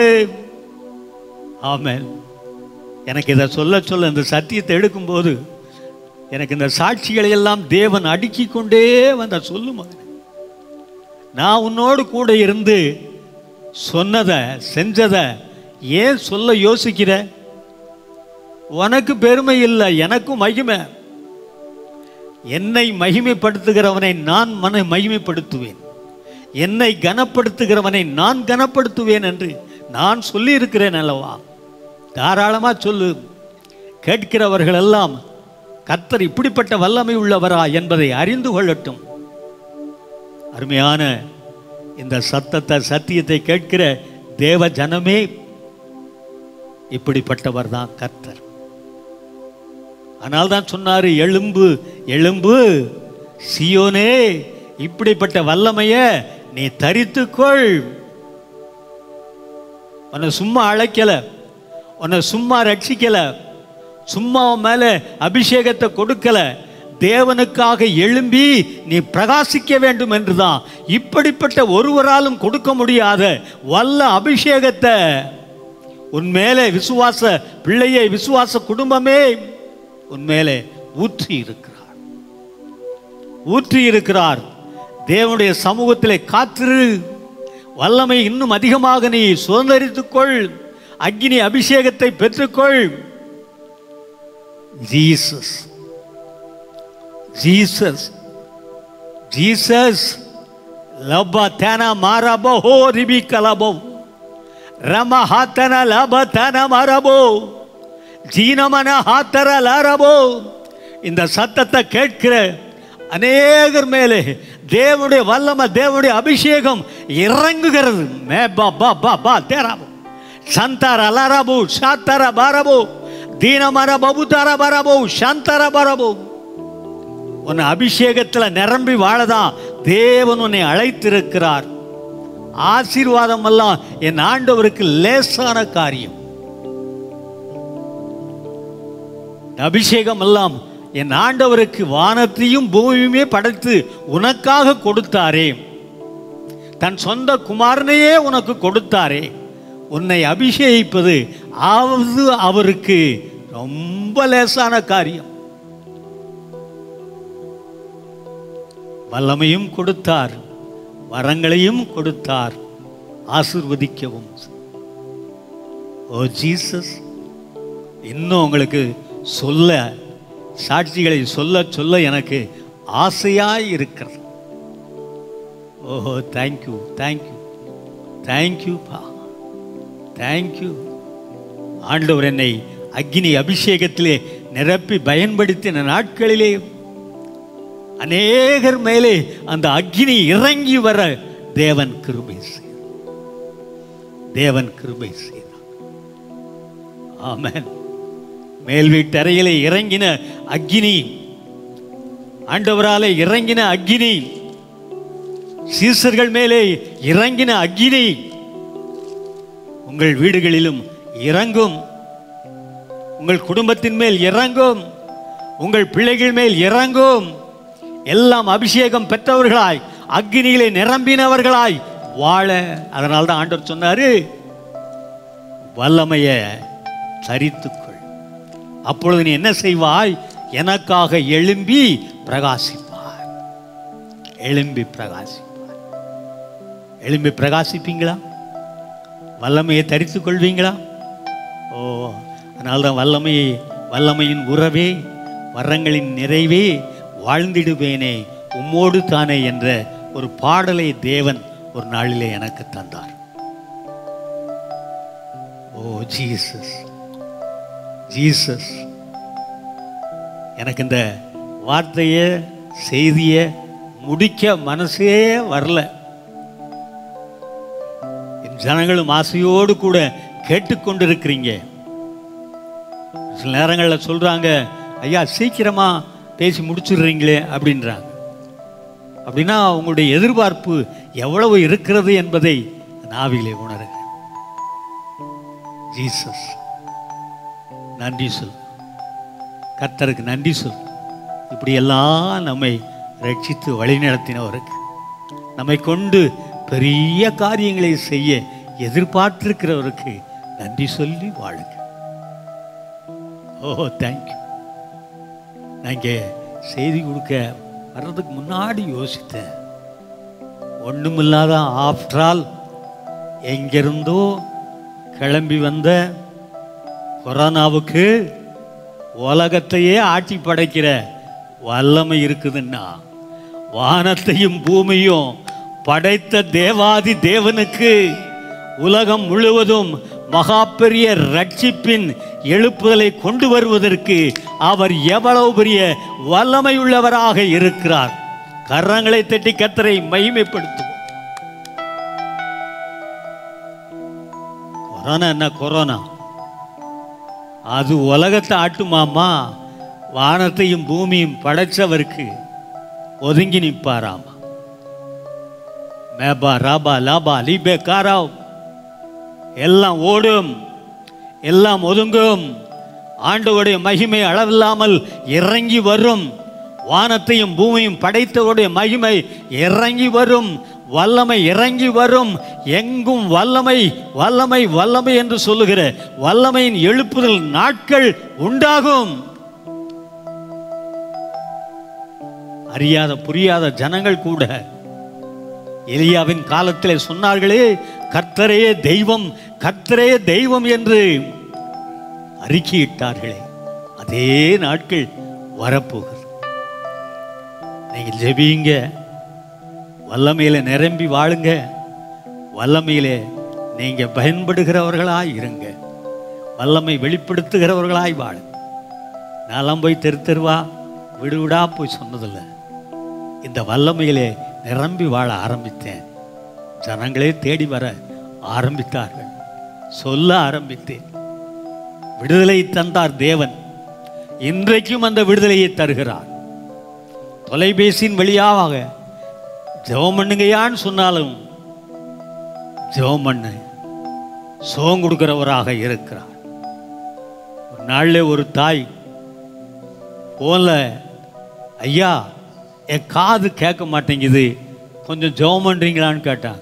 ஆமென் எனக்கு இதை சொல்ல சொல்ல இந்த சத்தியத்தை எடுக்கும்போது எனக்கு இந்த சாட்சிகளை எல்லாம் தேவன் அடுக்கி கொண்டே வந்த சொல்லு மகனே நான் உன்னோடு கூட இருந்து சொன்னதை செஞ்சதை ஏன் சொல்ல யோசிக்கிற உனக்கு பெருமை இல்லை எனக்கும் மகிமை என்னை மகிமைப்படுத்துகிறவனை நான் மன மகிமைப்படுத்துவேன் என்னை கனப்படுத்துகிறவனை நான் கனப்படுத்துவேன் என்று நான் சொல்லியிருக்கிறேன் அல்லவா தாராளமாக சொல்லு கேட்கிறவர்கள் எல்லாம் கர்த்தர் இப்படிப்பட்ட வல்லமை உள்ளவரா என்பதை அறிந்து கொள்ளட்டும் அருமையான இந்த சத்தத்தை சத்தியத்தை கேட்கிற தேவ ஜனமே இப்படிப்பட்டவர் தான் கர்த்தர் ஆனால் தான் சொன்னாரு எலும்பு எலும்பு சியோனே இப்படிப்பட்ட வல்லமைய நீ தரித்துக்கொள் உன்னை சும்மா அழைக்கல உன்னை சும்மா ரட்சிக்கல சும்மா உன் மேல அபிஷேகத்தை கொடுக்கல தேவனுக்காக எழும்பி நீ பிரகாசிக்க வேண்டும் என்றுதான் இப்படிப்பட்ட ஒருவராலும் கொடுக்க முடியாத வல்ல அபிஷேகத்தை உன் மேலே விசுவாச பிள்ளையை விசுவாச குடும்பமே உன் மேலே ஊற்றி இருக்கிறார் ஊற்றி இருக்கிறார் தேவனுடைய சமூகத்திலே காத்திரு வல்லமை இன்னும் அதிகமாக நீ சுதந்திரித்துக்கொள் அக்னி அபிஷேகத்தை பெற்றுக்கொள் ஜீசஸ் ஜீசஸ் ஜீசஸ் லப தேன மாரபோ ஹோ ரிபி கலபோ ರಮ ಹಾತನ ಲಭತನ மரபோ ஜீனமன ஹாத்தர லரபோ இந்த சத்தத்தை கேட்கிற அநேகர் மேலே தேவனுடைய வல்லம தேவனுடைய அபிஷேகம் இறங்குகிறது மே பா பா பா பா தேராபோ சந்தர லரபு சாத்தர பரபோ தீனமர பபுதர பரபோ சந்தர பரபோ உன்னை அபிஷேகத்தில் நிரம்பி வாழதான் தேவன் உன்னை அழைத்திருக்கிறார் ஆசீர்வாதம் எல்லாம் என் ஆண்டவருக்கு லேசான காரியம் அபிஷேகம் எல்லாம் என் ஆண்டவருக்கு வானத்தையும் பூமியுமே படைத்து உனக்காக கொடுத்தாரே தன் சொந்த குமாரனையே உனக்கு கொடுத்தாரே உன்னை அபிஷேகிப்பது அது அவருக்கு ரொம்ப லேசான காரியம் வல்லமையும் கொடுத்தார் வரங்களையும் கொடுத்தார் ஆசிர்வதிக்கவும் ஓ ஜீசஸ் இன்னும் உங்களுக்கு சொல்ல சாட்சிகளை சொல்ல சொல்ல எனக்கு ஆசையாய் இருக்கிறது ஓஹோ தேங்க்யூ தேங்க்யூ தேங்க்யூ பா தேங்க்யூ ஆண்டவர் என்னை அக்னி அபிஷேகத்திலே நிரப்பி பயன்படுத்தின நாட்களிலே அநேகர் மேலே அந்த அக்னி இறங்கி வர தேவன் கிருபை செய்தார் தேவன் கிருபை செய்தார் ஆமென் மேல் வீட்டறையிலே இறங்கின அக்னி ஆண்டவராலே இறங்கின அக்னி சீசர்கள் மேலே இறங்கின அக்னி உங்கள் வீடுகளிலும் இறங்கும் உங்கள் குடும்பத்தின் மேல் இறங்கும் உங்கள் பிள்ளைகள் மேல் இறங்கும் எல்லாம் அபிஷேகம் பெற்றவர்களாய் அக்னியிலே நிரம்பினவர்களாய் வாழ அதனால தான் ஆண்டவர் சொன்னாரு வல்லமைய தரித்துக்கொள் அப்பொழுது நீ என்ன செய்வாய் எனக்காக எழும்பி பிரகாசிப்பாய் எழும்பி பிரகாசிப்பாய் எழும்பி பிரகாசிப்பீங்களா வல்லமையை தரித்துக் கொள்வீங்களா ஓ அதனால்தான் வல்லமையை வல்லமையின் உறவே வரங்களின் நிறைவே வாழ்ந்திடுவேனே உம்மோடு தானே என்ற ஒரு பாடலை தேவன் ஒரு நாளிலே எனக்கு தந்தார் ஓ ஜீசஸ் ஜீசஸ் எனக்கு இந்த வார்த்தையை செய்தியை முடிக்க மனசே வரல என் ஜனங்களும் ஆசையோடு கூட கேட்டுக்கொண்டிருக்கிறீங்க சில நேரங்களில் சொல்றாங்க ஐயா சீக்கிரமா பேசி முடிச்சிடுறீங்களே அப்படின்றாங்க அப்படின்னா உங்களுடைய எதிர்பார்ப்பு எவ்வளவு இருக்கிறது என்பதை நாவிலே உணருங்க ஜீசஸ் நன்றி சொல் கர்த்தருக்கு நன்றி சொல் இப்படி எல்லாம் நம்மை ரட்சித்து வழிநடத்தினவருக்கு நம்மை கொண்டு பெரிய காரியங்களை செய்ய எதிர்பார்த்திருக்கிறவருக்கு நன்றி சொல்லி வாழுங்க ஓ தேங்க்யூ நான் இங்கே செய்தி கொடுக்க வர்றதுக்கு முன்னாடி யோசித்தேன் ஒண்ணுமில்லாத ஆஃப்டர் ஆல் எங்கிருந்தோ கிளம்பி வந்த கொரோனாவுக்கு உலகத்தையே ஆட்சி படைக்கிற வல்லமை இருக்குதுன்னா வானத்தையும் பூமியும் படைத்த தேவாதி தேவனுக்கு உலகம் முழுவதும் மகா பெரிய ரட்சிப்பின் எழுப்புதலை கொண்டு வருவதற்கு அவர் எவ்வளவு பெரிய வல்லமை உள்ளவராக இருக்கிறார் கரங்களை தட்டி கத்தரை மகிமைப்படுத்துவோம் கொரோனா என்ன கொரோனா அது உலகத்தை ஆட்டுமாமா வானத்தையும் பூமியும் படைச்சவருக்கு ஒதுங்கி நிற்பாராமா மேபா ராபா லாபா லீபே காராவ் எல்லாம் ஓடும் எல்லாம் ஒதுங்கும் ஆண்டவருடைய மகிமை அளவில்லாமல் இறங்கி வரும் வானத்தையும் பூமியும் படைத்தவருடைய மகிமை இறங்கி வரும் வல்லமை இறங்கி வரும் எங்கும் வல்லமை வல்லமை வல்லமை என்று சொல்லுகிற வல்லமையின் எழுப்புதல் நாட்கள் உண்டாகும் அறியாத புரியாத ஜனங்கள் கூட எலியாவின் காலத்திலே சொன்னார்களே கர்த்தரே தெய்வம் கர்த்தரே தெய்வம் என்று அறிக்கையிட்டார்களே அதே நாட்கள் வரப்போகுது நீங்க ஜெபியுங்க வல்லமையில நிரம்பி வாழுங்க வல்லமையிலே நீங்க பயன்படுகிறவர்களாய் இருங்க வல்லமை வெளிப்படுத்துகிறவர்களாய் வாழுங்க நான்லாம் போய் தெரு தெருவா விடு விடா போய் சொன்னதில்லை இந்த வல்லமையிலே நிரம்பி வாழ ஆரம்பித்தேன் ஜனங்களே தேடி வர ஆரம்பித்தார்கள் சொல்ல ஆரம்பித்தேன் விடுதலை தந்தார் தேவன் இன்றைக்கும் அந்த விடுதலையை தருகிறார் தொலைபேசியின் வழியாக ஜெபம் பண்ணுங்கயான்னு சொன்னாலும் ஜெபம் பண்ணு சுகம் கொடுக்கிறவராக இருக்கிறார் ஒரு நாளில் ஒரு தாய் போல ஐயா என் காது கேட்க மாட்டேங்குது கொஞ்சம் ஜெபம் பண்ணுறீங்களான்னு கேட்டான்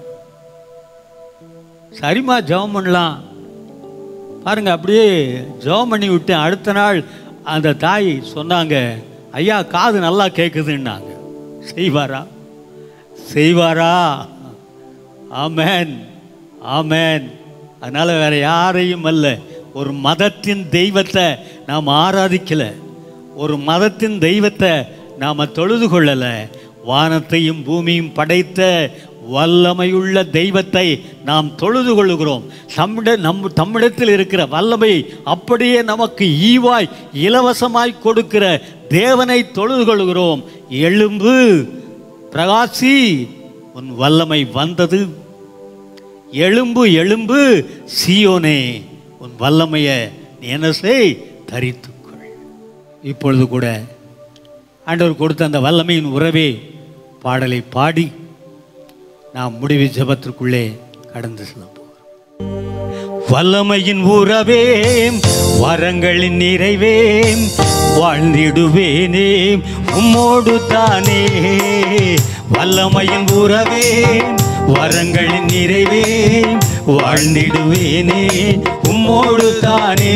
சரிம்மா ஜெபம் பண்ணலாம் பாருங்க அப்படியே ஜெபம் பண்ணி விட்டேன் அடுத்த நாள் அந்த தாய் சொன்னாங்க ஐயா காது நல்லா கேட்குதுன்னாங்க செய்வாரா செய்வாரா ஆமென் ஆமென் அதனால வேற யாரையும் அல்ல ஒரு மதத்தின் தெய்வத்தை நாம் ஆராதிக்கல ஒரு மதத்தின் தெய்வத்தை நாம் தொழுது கொள்ளல வானத்தையும் பூமியும் படைத்த வல்லமையுள்ள தெய்வத்தை நாம் தொழுது கொள்ளுகிறோம் தம்மிட நம் தம்மிடத்தில் இருக்கிற வல்லமை அப்படியே நமக்கு ஈவாய் இலவசமாய் கொடுக்கிற தேவனை தொழுது கொள்கிறோம் எழும்பு பிரகாசி உன் வல்லமை வந்தது எழும்பு எழும்பு சீயோனே உன் வல்லமையை நீ என்ன செய் தரித்துக்கொள் இப்பொழுது கூட ஆண்டவர் கொடுத்த அந்த வல்லமையின் உறவே பாடலை பாடி நாம் முடிவு ஜெபத்திற்குள்ளே கடந்து செல்ல போகிறோம் வல்லமையின் உறவே வரங்களின் நிறைவே வாழ்ந்திடுவேனே உம்மோடு தானே வல்லமையின் உறவே வரங்களின் நிறைவே வாழ்ந்திடுவேனே உம்மோடு தானே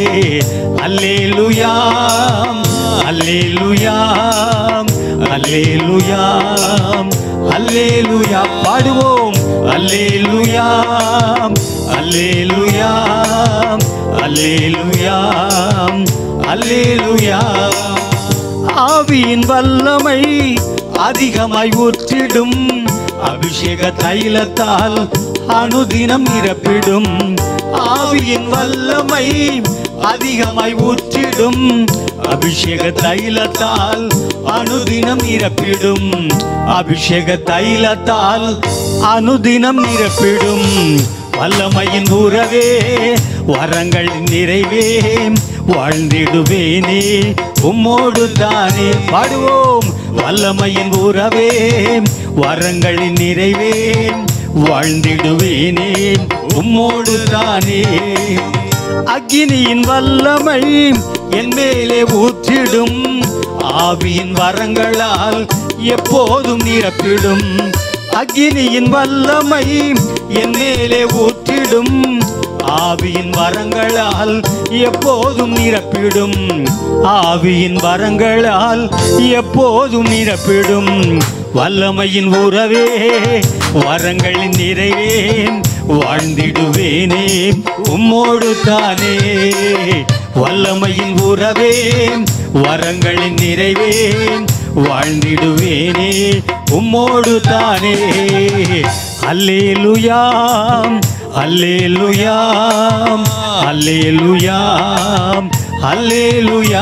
அல்லேலுயாம் அல்லேலுயாம் அல்லேலுயாம் அல்லேலுயா பாடுவோம் அல்லேலுயாம் அல்லேலுயாம் அல்லேலுயாம் அல்லேலுயாம் ஆவியின் வல்லமை அதிகமாய் ஊற்றிடும் அபிஷேக தைலத்தால் அனுதினம் நிரப்பிடும் ஆவியின் வல்லமை அதிகமாய் ஊற்றிடும் அபிஷேக தைலத்தால் அனுதினம் நிரப்பிடும் அபிஷேக தைலத்தால் அனுதினம் நிரப்பிடும் வல்லமையின் உறவே வரங்கள் நிறைவே வாழ்ந்திடுவேனே உம்மோடு தானே பாடுவோம் வல்லமையின் உறவே வரங்களின் நிறைவே வாழ்ந்திடுவேனே உம்மோடு தானே அக்கினியின் வல்லமை என் மேலே ஊற்றிடும் ஆவியின் வரங்களால் எப்போதும் நிரப்பிடும் அக்கினியின் வல்லமை என் மேலே ஊற்றிடும் ஆவியின் வரங்களால் எப்போதும் நிரப்பிடும் ஆவியின் வரங்களால் எப்போதும் நிரப்பிடும் வல்லமையின் உறவே வரங்களின் நிறைவே வாழ்ந்திடுவேனே உம்மோடு தானே வல்லமையின் உறவே வரங்களின் நிறைவே வாழ்ந்திடுவேனே உம்மோடு தானே அல்லேலுயாம் அல்லேலுயாம் அல்லேலுயாம் அல்லேலுயா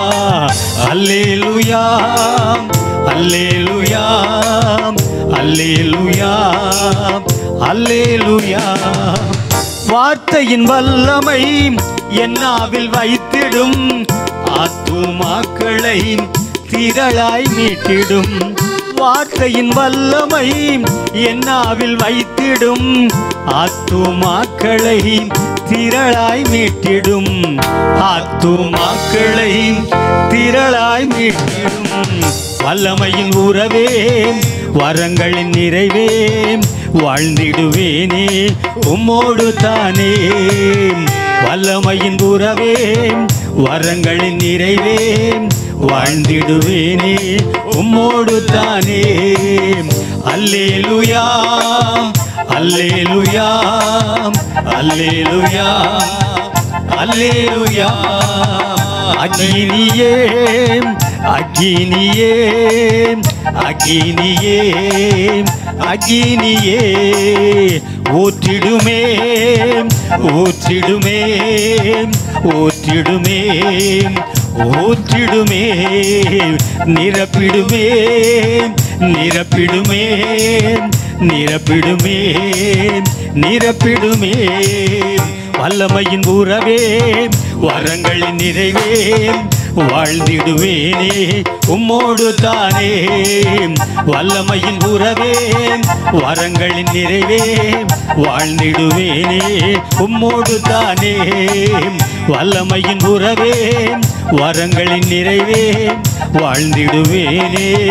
அல்லேலுயாம் அல்லேலுயாம் அல்லேலுயாம் அல்லேலுயா வார்த்தையின் வல்லமை என்னாவில் வைத்திடும் ஆத்துமாக்களை திரளாய் மீட்டிடும் வார்த்தையின் வல்லமை என்னாவில் வைத்திடும் ஆத்துமாக்களை திரளாய் மீட்டிடும் ஆத்துமாக்களை திரளாய் மீட்டிடும் வல்லமையின் உறவே வரங்களின் நிறைவே வாழ்ந்திடுவேனே உம்மோடு தானே வல்லமையின் உறவே வரங்களின் நிறைவே வாழ்ந்திடுவேனே உம்மோடு தானே அல்லேலுயா அல்லேலுயா அல்லேலுயா அல்லேலுயா அக்கினியே அக்கினியே அக்கினியே அக்கினியே ஊற்றிடுமே ஊற்றிடுமே ஊற்றிடுமே ஊற்றிடுமே நிரப்பிடுமே நிரப்பிடுமே நிரப்பிடுமே நிரப்பிடுமே வல்லமையின் உறவே வரங்களின் நிறைவே வாழ்ந்திடுவேனே உம்மோடு தானே வல்லமையின் உறவே வரங்களின் நிறைவே வாழ்ந்திடுவேனே உம்மோடு தானே வல்லமையின் உறவே வரங்களின் நிறைவே வாழ்ந்திடுவேனே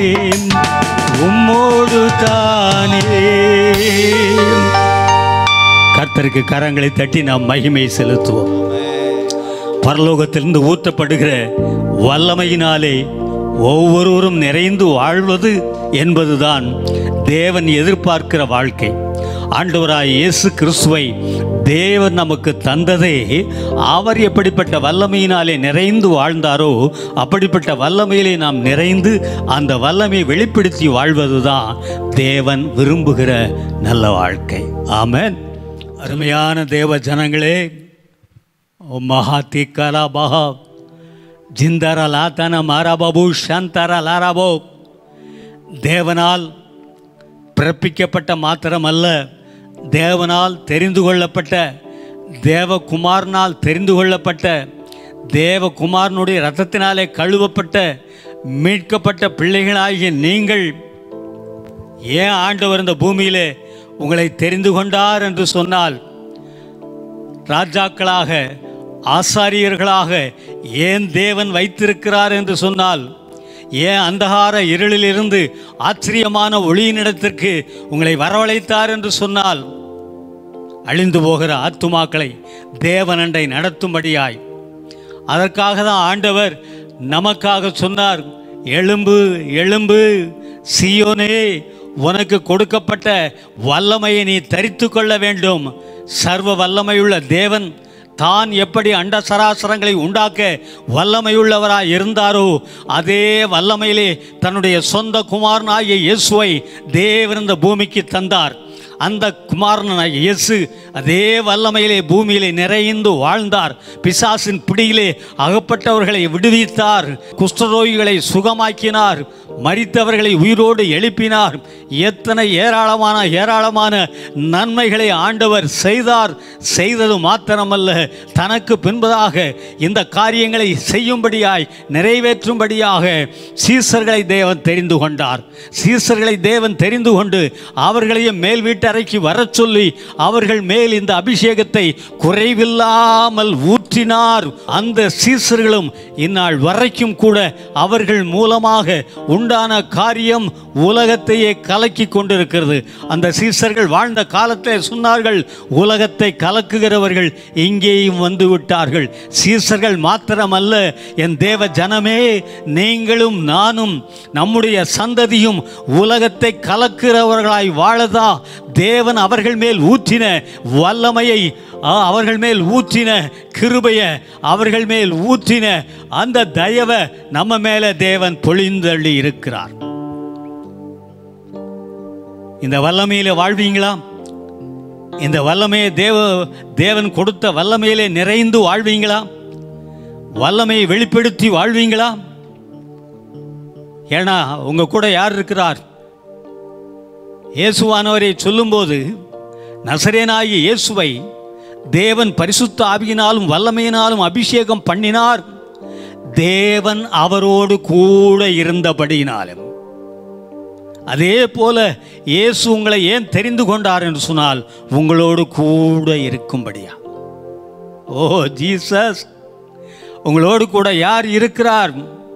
உம்மோடு தானே கர்த்தருக்கு கரங்களை தட்டி நாம் மகிமை செலுத்துவோம் பரலோகத்திலிருந்து ஊற்றப்படுகிற வல்லமையினாலே ஒவ்வொருவரும் நிறைந்து வாழ்வது என்பதுதான் தேவன் எதிர்பார்க்கிற வாழ்க்கை ஆண்டவராய் இயேசு கிறிஸ்துவை தேவன் நமக்கு தந்ததே அவர் எப்படிப்பட்ட வல்லமையினாலே நிறைந்து வாழ்ந்தாரோ அப்படிப்பட்ட வல்லமையிலே நாம் நிறைந்து அந்த வல்லமையை வெளிப்படுத்தி வாழ்வதுதான் தேவன் விரும்புகிற நல்ல வாழ்க்கை ஆமென் அருமையான தேவ ஜனங்களே ಓ ಮಹಾತಿಕರ ಬಹ ಜಿಂದರ ಲಾತನ ಮಾರಾಬಾಬು ಶಾಂತರ லாராபோ தேவனால் பிறப்பிக்கப்பட்ட மாத்திரமல்ல தேவனால் தெரிந்து கொள்ளப்பட்ட தேவகுமாரனால் தெரிந்து கொள்ளப்பட்ட தேவகுமாரனுடைய இரத்தத்தினாலே கழுவப்பட்ட மீட்கப்பட்ட பிள்ளைகளாகிய நீங்கள் ஏன் ஆண்டவர் இந்த பூமியிலே உங்களை தெரிந்து கொண்டார் என்று சொன்னால் ராஜாக்களாக ஆசாரியர்களாக ஏன் தேவன் வைத்திருக்கிறார் என்று சொன்னால் ஏன் அந்தகார இருளிலிருந்து ஆச்சரியமான ஒளியினிடத்திற்கு உங்களை வரவழைத்தார் என்று சொன்னால் அழிந்து போகிற ஆத்துமாக்களை தேவனண்டை நடத்தும்படியாய் அதற்காக தான் ஆண்டவர் நமக்காக சொன்னார் எழும்பு எழும்பு சீயோனே உனக்கு கொடுக்கப்பட்ட வல்லமையை நீ தரித்து கொள்ள வேண்டும் சர்வ வல்லமையுள்ள தேவன் தான் எப்படி அண்ட சராசரங்களை உண்டாக்க வல்லமையுள்ளவராய் இருந்தாரோ அதே வல்லமையிலே தன்னுடைய சொந்த குமாரனாகிய இயேசுவை தேவன் இந்த பூமிக்கு தந்தார் அந்த குமாரனாகிய இயேசு அதே வல்லமையிலே பூமியிலே நிறைந்து வாழ்ந்தார் பிசாசின் பிடியிலே அகப்பட்டவர்களை விடுவித்தார் குஷ்டரோகிகளை சுகமாக்கினார் மரித்தவர்களை உயிரோடு எழுப்பினார் எத்தனை ஏராளமான ஏராளமான நன்மைகளை ஆண்டவர் செய்தார் செய்தது மாத்திரமல்ல தனக்கு பின்பதாக இந்த காரியங்களை செய்யும்படியாய் நிறைவேற்றும்படியாக சீசர்களை தேவன் தெரிந்து கொண்டார் சீசர்களை தேவன் தெரிந்து கொண்டு அவர்களையும் மேல் வீட்டறைக்கு வரச் சொல்லி அவர்கள் மேல் இந்த அபிஷேகத்தை குறைவில்லாமல் ஊற்றினார் அந்த சீசர்களும் இந்நாள் வரைக்கும் கூட அவர்கள் மூலமாக உண்டான காரியம் உலகத்தையே கலக்கி கொண்டிருக்கிறது அந்த சீசர்கள் வாழ்ந்த காலத்தில் சொன்னார்கள் உலகத்தை கலக்குகிறவர்கள் இங்கேயும் வந்து விட்டார்கள் சீசர்கள் மாத்திரமல்ல என் தேவ ஜனமே நீங்களும் நானும் நம்முடைய சந்ததியும் உலகத்தை கலக்கிறவர்களாய் வாழதா தேவன் அவர்கள் மேல் ஊற்றின வல்லமையை ஆ, அவர்கள் மேல் ஊற்றின கிருபைய அவர்கள் மேல் ஊற்றின அந்த தயவை நம்ம மேல தேவன் பொழிந்தள்ளி இருக்கிறார் இந்த வல்லமையில வாழ்வீங்களா இந்த வல்லமையை தேவ தேவன் கொடுத்த வல்லமையிலே நிறைந்து வாழ்வீங்களா வல்லமையை வெளிப்படுத்தி வாழ்வீங்களா ஏன்னா உங்க கூட யார் இருக்கிறார் இயேசுவானவரை சொல்லும்போது நசரேனாகிய இயேசுவை தேவன் பரிசுத்த ஆவியினாலும் வல்லமையினாலும் அபிஷேகம் பண்ணினார் தேவன் அவரோடு கூட இருந்தபடியினாலும் அதே போல இயேசு உங்களை ஏன் தெரிந்து கொண்டார் என்று சொன்னால் உங்களோடு கூட இருக்கும்படியா ஓ ஜீசஸ் உங்களோடு கூட யார் இருக்கிறார்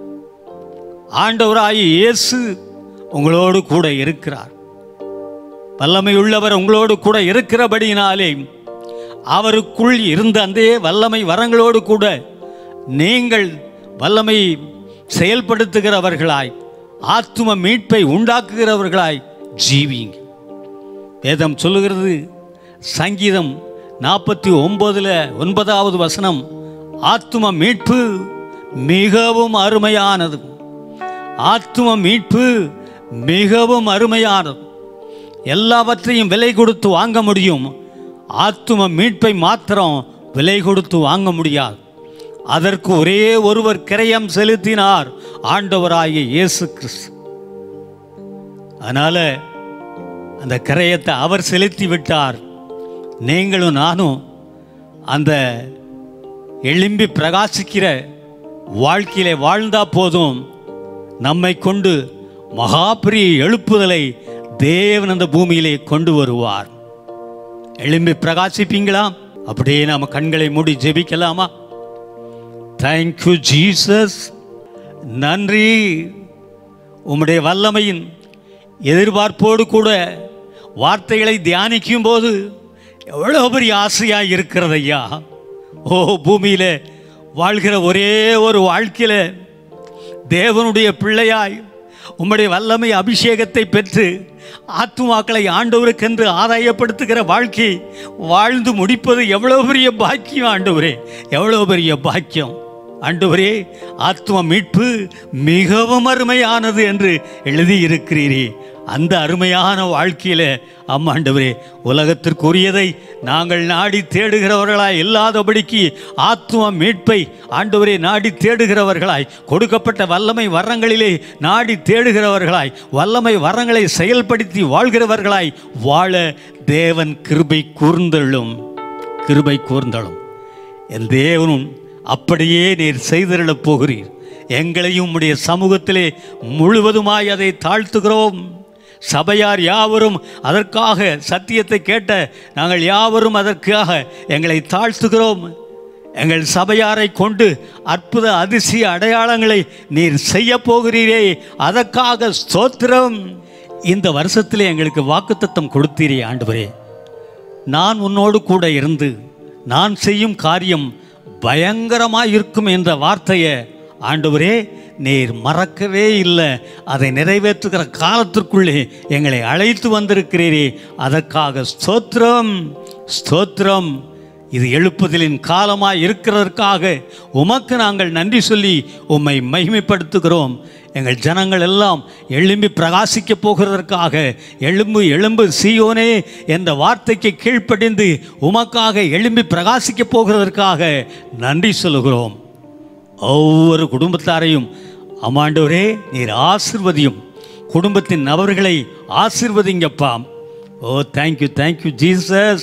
ஆண்டவராகிய இயேசு உங்களோடு கூட இருக்கிறார் வல்லமை உள்ளவர் உங்களோடு கூட இருக்கிறபடியினாலே அவருக்குள் இருந்த அந்த வல்லமை வரங்களோடு கூட நீங்கள் வல்லமை செயல்படுத்துகிறவர்களாய் ஆத்தும மீட்பை உண்டாக்குகிறவர்களாய் ஜீவிங்க வேதம் சொல்லுகிறது சங்கீதம் நாற்பத்தி ஒன்பதுல ஒன்பதாவது வசனம் ஆத்தும மீட்பு மிகவும் அருமையானது ஆத்தும மீட்பு மிகவும் அருமையானது எல்லாவற்றையும் விலை கொடுத்து வாங்க முடியும் ஆத்தும மீட்பை மாத்திரம் விலை கொடுத்து வாங்க முடியாது அதற்கு ஒரே ஒருவர் கிரயம் செலுத்தினார் ஆண்டவராகிய இயேசு கிறிஸ்து அதனால அந்த கிரயத்தை அவர் செலுத்தி விட்டார் நீங்களும் நானும் அந்த எழும்பி பிரகாசிக்கிற வாழ்க்கையிலே வாழ்ந்தா போதும் நம்மை கொண்டு மகா பெரிய எழுப்புதலை தேவன் அந்த பூமியிலே கொண்டு வருவார் எழும்பி பிரகாசிப்பீங்களா அப்படியே நாம கண்களை மூடி ஜெபிக்கலாமா தேங்க்யூ ஜீசஸ் நன்றி உம்முடைய வல்லமையின் எதிர்பார்ப்போடு கூட வார்த்தைகளை தியானிக்கும் போது எவ்வளோ பெரிய ஆசையாக இருக்கிறது ஐயா ஓ பூமியில் வாழ்கிற ஒரே ஒரு வாழ்க்கையில் தேவனுடைய பிள்ளையாய் உம்முடைய வல்லமை அபிஷேகத்தை பெற்று ஆத்துமாக்களை ஆண்டவருக்கென்று ஆதாயப்படுத்துகிற வாழ்க்கை வாழ்ந்து முடிப்பது எவ்வளோ பெரிய பாக்கியம் ஆண்டவரே எவ்வளோ பெரிய பாக்கியம் ஆண்டவரே ஆத்ம மீட்பு மிகவும் அருமையானது என்று எழுதியிருக்கிறீரே அந்த அருமையான வாழ்க்கையில அம்மாண்டவரே உலகத்திற்குரியதை நாங்கள் நாடி தேடுகிறவர்களாய் இல்லாதபடிக்கு ஆத்தும மீட்பை ஆண்டவரே நாடி தேடுகிறவர்களாய் கொடுக்கப்பட்ட வல்லமை வரங்களிலே நாடி தேடுகிறவர்களாய் வல்லமை வரங்களை செயல்படுத்தி வாழ்கிறவர்களாய் வாழ தேவன் கிருபை கூர்ந்தள்ளும் கிருபை கூர்ந்தளும் என் தேவனும் அப்படியே நீர் செய்திருளப் போகிறீர் எங்களையும் உம்முடைய சமூகத்திலே முழுவதுமாய் அதை தாழ்த்துகிறோம் சபையார் யாவரும் அதற்காக சத்தியத்தை கேட்ட நாங்கள் யாவரும் அதற்காக எங்களை தாழ்த்துகிறோம் எங்கள் சபையாரை கொண்டு அற்புத அதிசய அடையாளங்களை நீர் செய்ய போகிறீரே அதற்காக ஸ்தோத்திரம் இந்த வருஷத்திலே எங்களுக்கு வாக்குத்தத்தம் கொடுத்தீரே ஆண்டவரே நான் உன்னோடு கூட இருந்து நான் செய்யும் காரியம் பயங்கரமாக இருக்கும் என்ற வார்த்தையை ஆண்டவரே நீர் மறக்கவே இல்லை அதை நிறைவேற்றுகிற காலத்திற்குள்ளே எங்களை அழைத்து வந்திருக்கிறீரே அதற்காக ஸ்தோத்திரம் ஸ்தோத்திரம் இது எழுப்புதலின் காலமாய் இருக்கிறதற்காக உமக்கு நாங்கள் நன்றி சொல்லி உம்மை மகிமைப்படுத்துகிறோம் எங்கள் ஜனங்கள் எல்லாம் எழும்பி பிரகாசிக்க போகிறதற்காக எழும்பு எழும்பு சீயோனே என்ற வார்த்தைக்கு கீழ்ப்படிந்து உமக்காக எழும்பி பிரகாசிக்க போகிறதற்காக நன்றி சொல்லுகிறோம் ஒவ்வொரு குடும்பத்தாரையும் அம்மாண்டவரே நீர் ஆசிர்வதியும் குடும்பத்தின் நபர்களை ஆசிர்வதிங்கப்பா ஓ தேங்க்யூ தேங்க்யூ ஜீசஸ்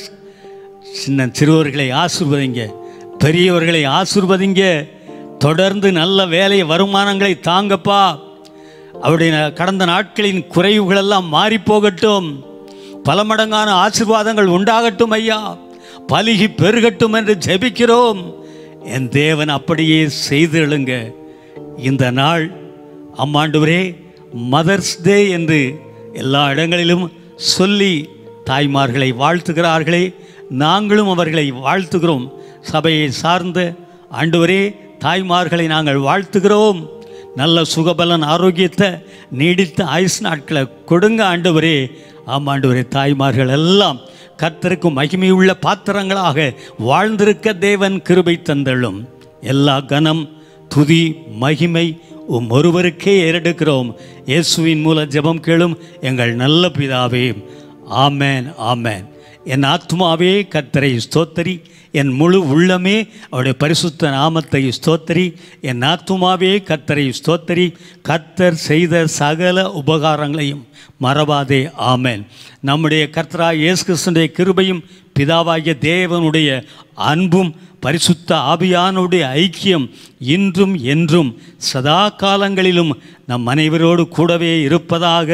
சின்ன சிறுவர்களை ஆசிர்வதிங்க பெரியவர்களை ஆசிர்வதிங்க தொடர்ந்து நல்ல வேலை வருமானங்களை தாங்கப்பா அவருடைய கடந்த நாட்களின் குறைவுகளெல்லாம் மாறி போகட்டும் பல மடங்கான ஆசீர்வாதங்கள் உண்டாகட்டும் ஐயா பலுகி பெருகட்டும் என்று ஜெபிக்கிறோம் என் தேவன் அப்படியே செய்திருளுங்க இந்த நாள் அம்மாண்டவரே மதர்ஸ் டே என்று எல்லா இடங்களிலும் சொல்லி தாய்மார்களை வாழ்த்துகிறார்களே நாங்களும் அவர்களை வாழ்த்துகிறோம் சபையை சார்ந்த ஆண்டவரே தாய்மார்களை நாங்கள் வாழ்த்துகிறோம் நல்ல சுகபலன் ஆரோக்கியத்தை நீடித்த ஆயுஸ் நாட்களை கொடுங்க ஆண்டவரே ஆமாம் ஆண்டவரே தாய்மார்கள் எல்லாம் கர்த்தருக்கு மகிமையுள்ள பாத்திரங்களாக வாழ்ந்திருக்க தேவன் கிருபை தந்தள்ளும் எல்லா கனம் துதி மகிமை உம் ஒருவருக்கே ஏறெடுக்கிறோம் இயேசுவின் மூல ஜெபம் கேளும் எங்கள் நல்ல பிதாவே ஆமேன் ஆமேன் என் ஆத்மாவே கர்த்தரை ஸ்தோத்தரி என் முழு உள்ளமே அவருடைய பரிசுத்த நாமத்தை ஸ்தோத்தரி என் ஆத்துமாவே கர்த்தரை ஸ்தோத்தரி கர்த்தர் செய்த சகல உபகாரங்களையும் மறவாதே ஆமேன் நம்முடைய கர்த்தரா இயேசு கிறிஸ்துடைய கிருபையும் பிதாவாகிய தேவனுடைய அன்பும் பரிசுத்த ஆவியானுடைய ஐக்கியம் இன்றும் என்றும் சதா காலங்களிலும் நம் அனைவரோடு கூடவே இருப்பதாக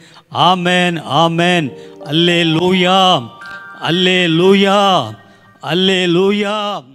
ஆமேன் ஆமேன் அல்லே லூயா அல்லே லூயா அல்லே லூயா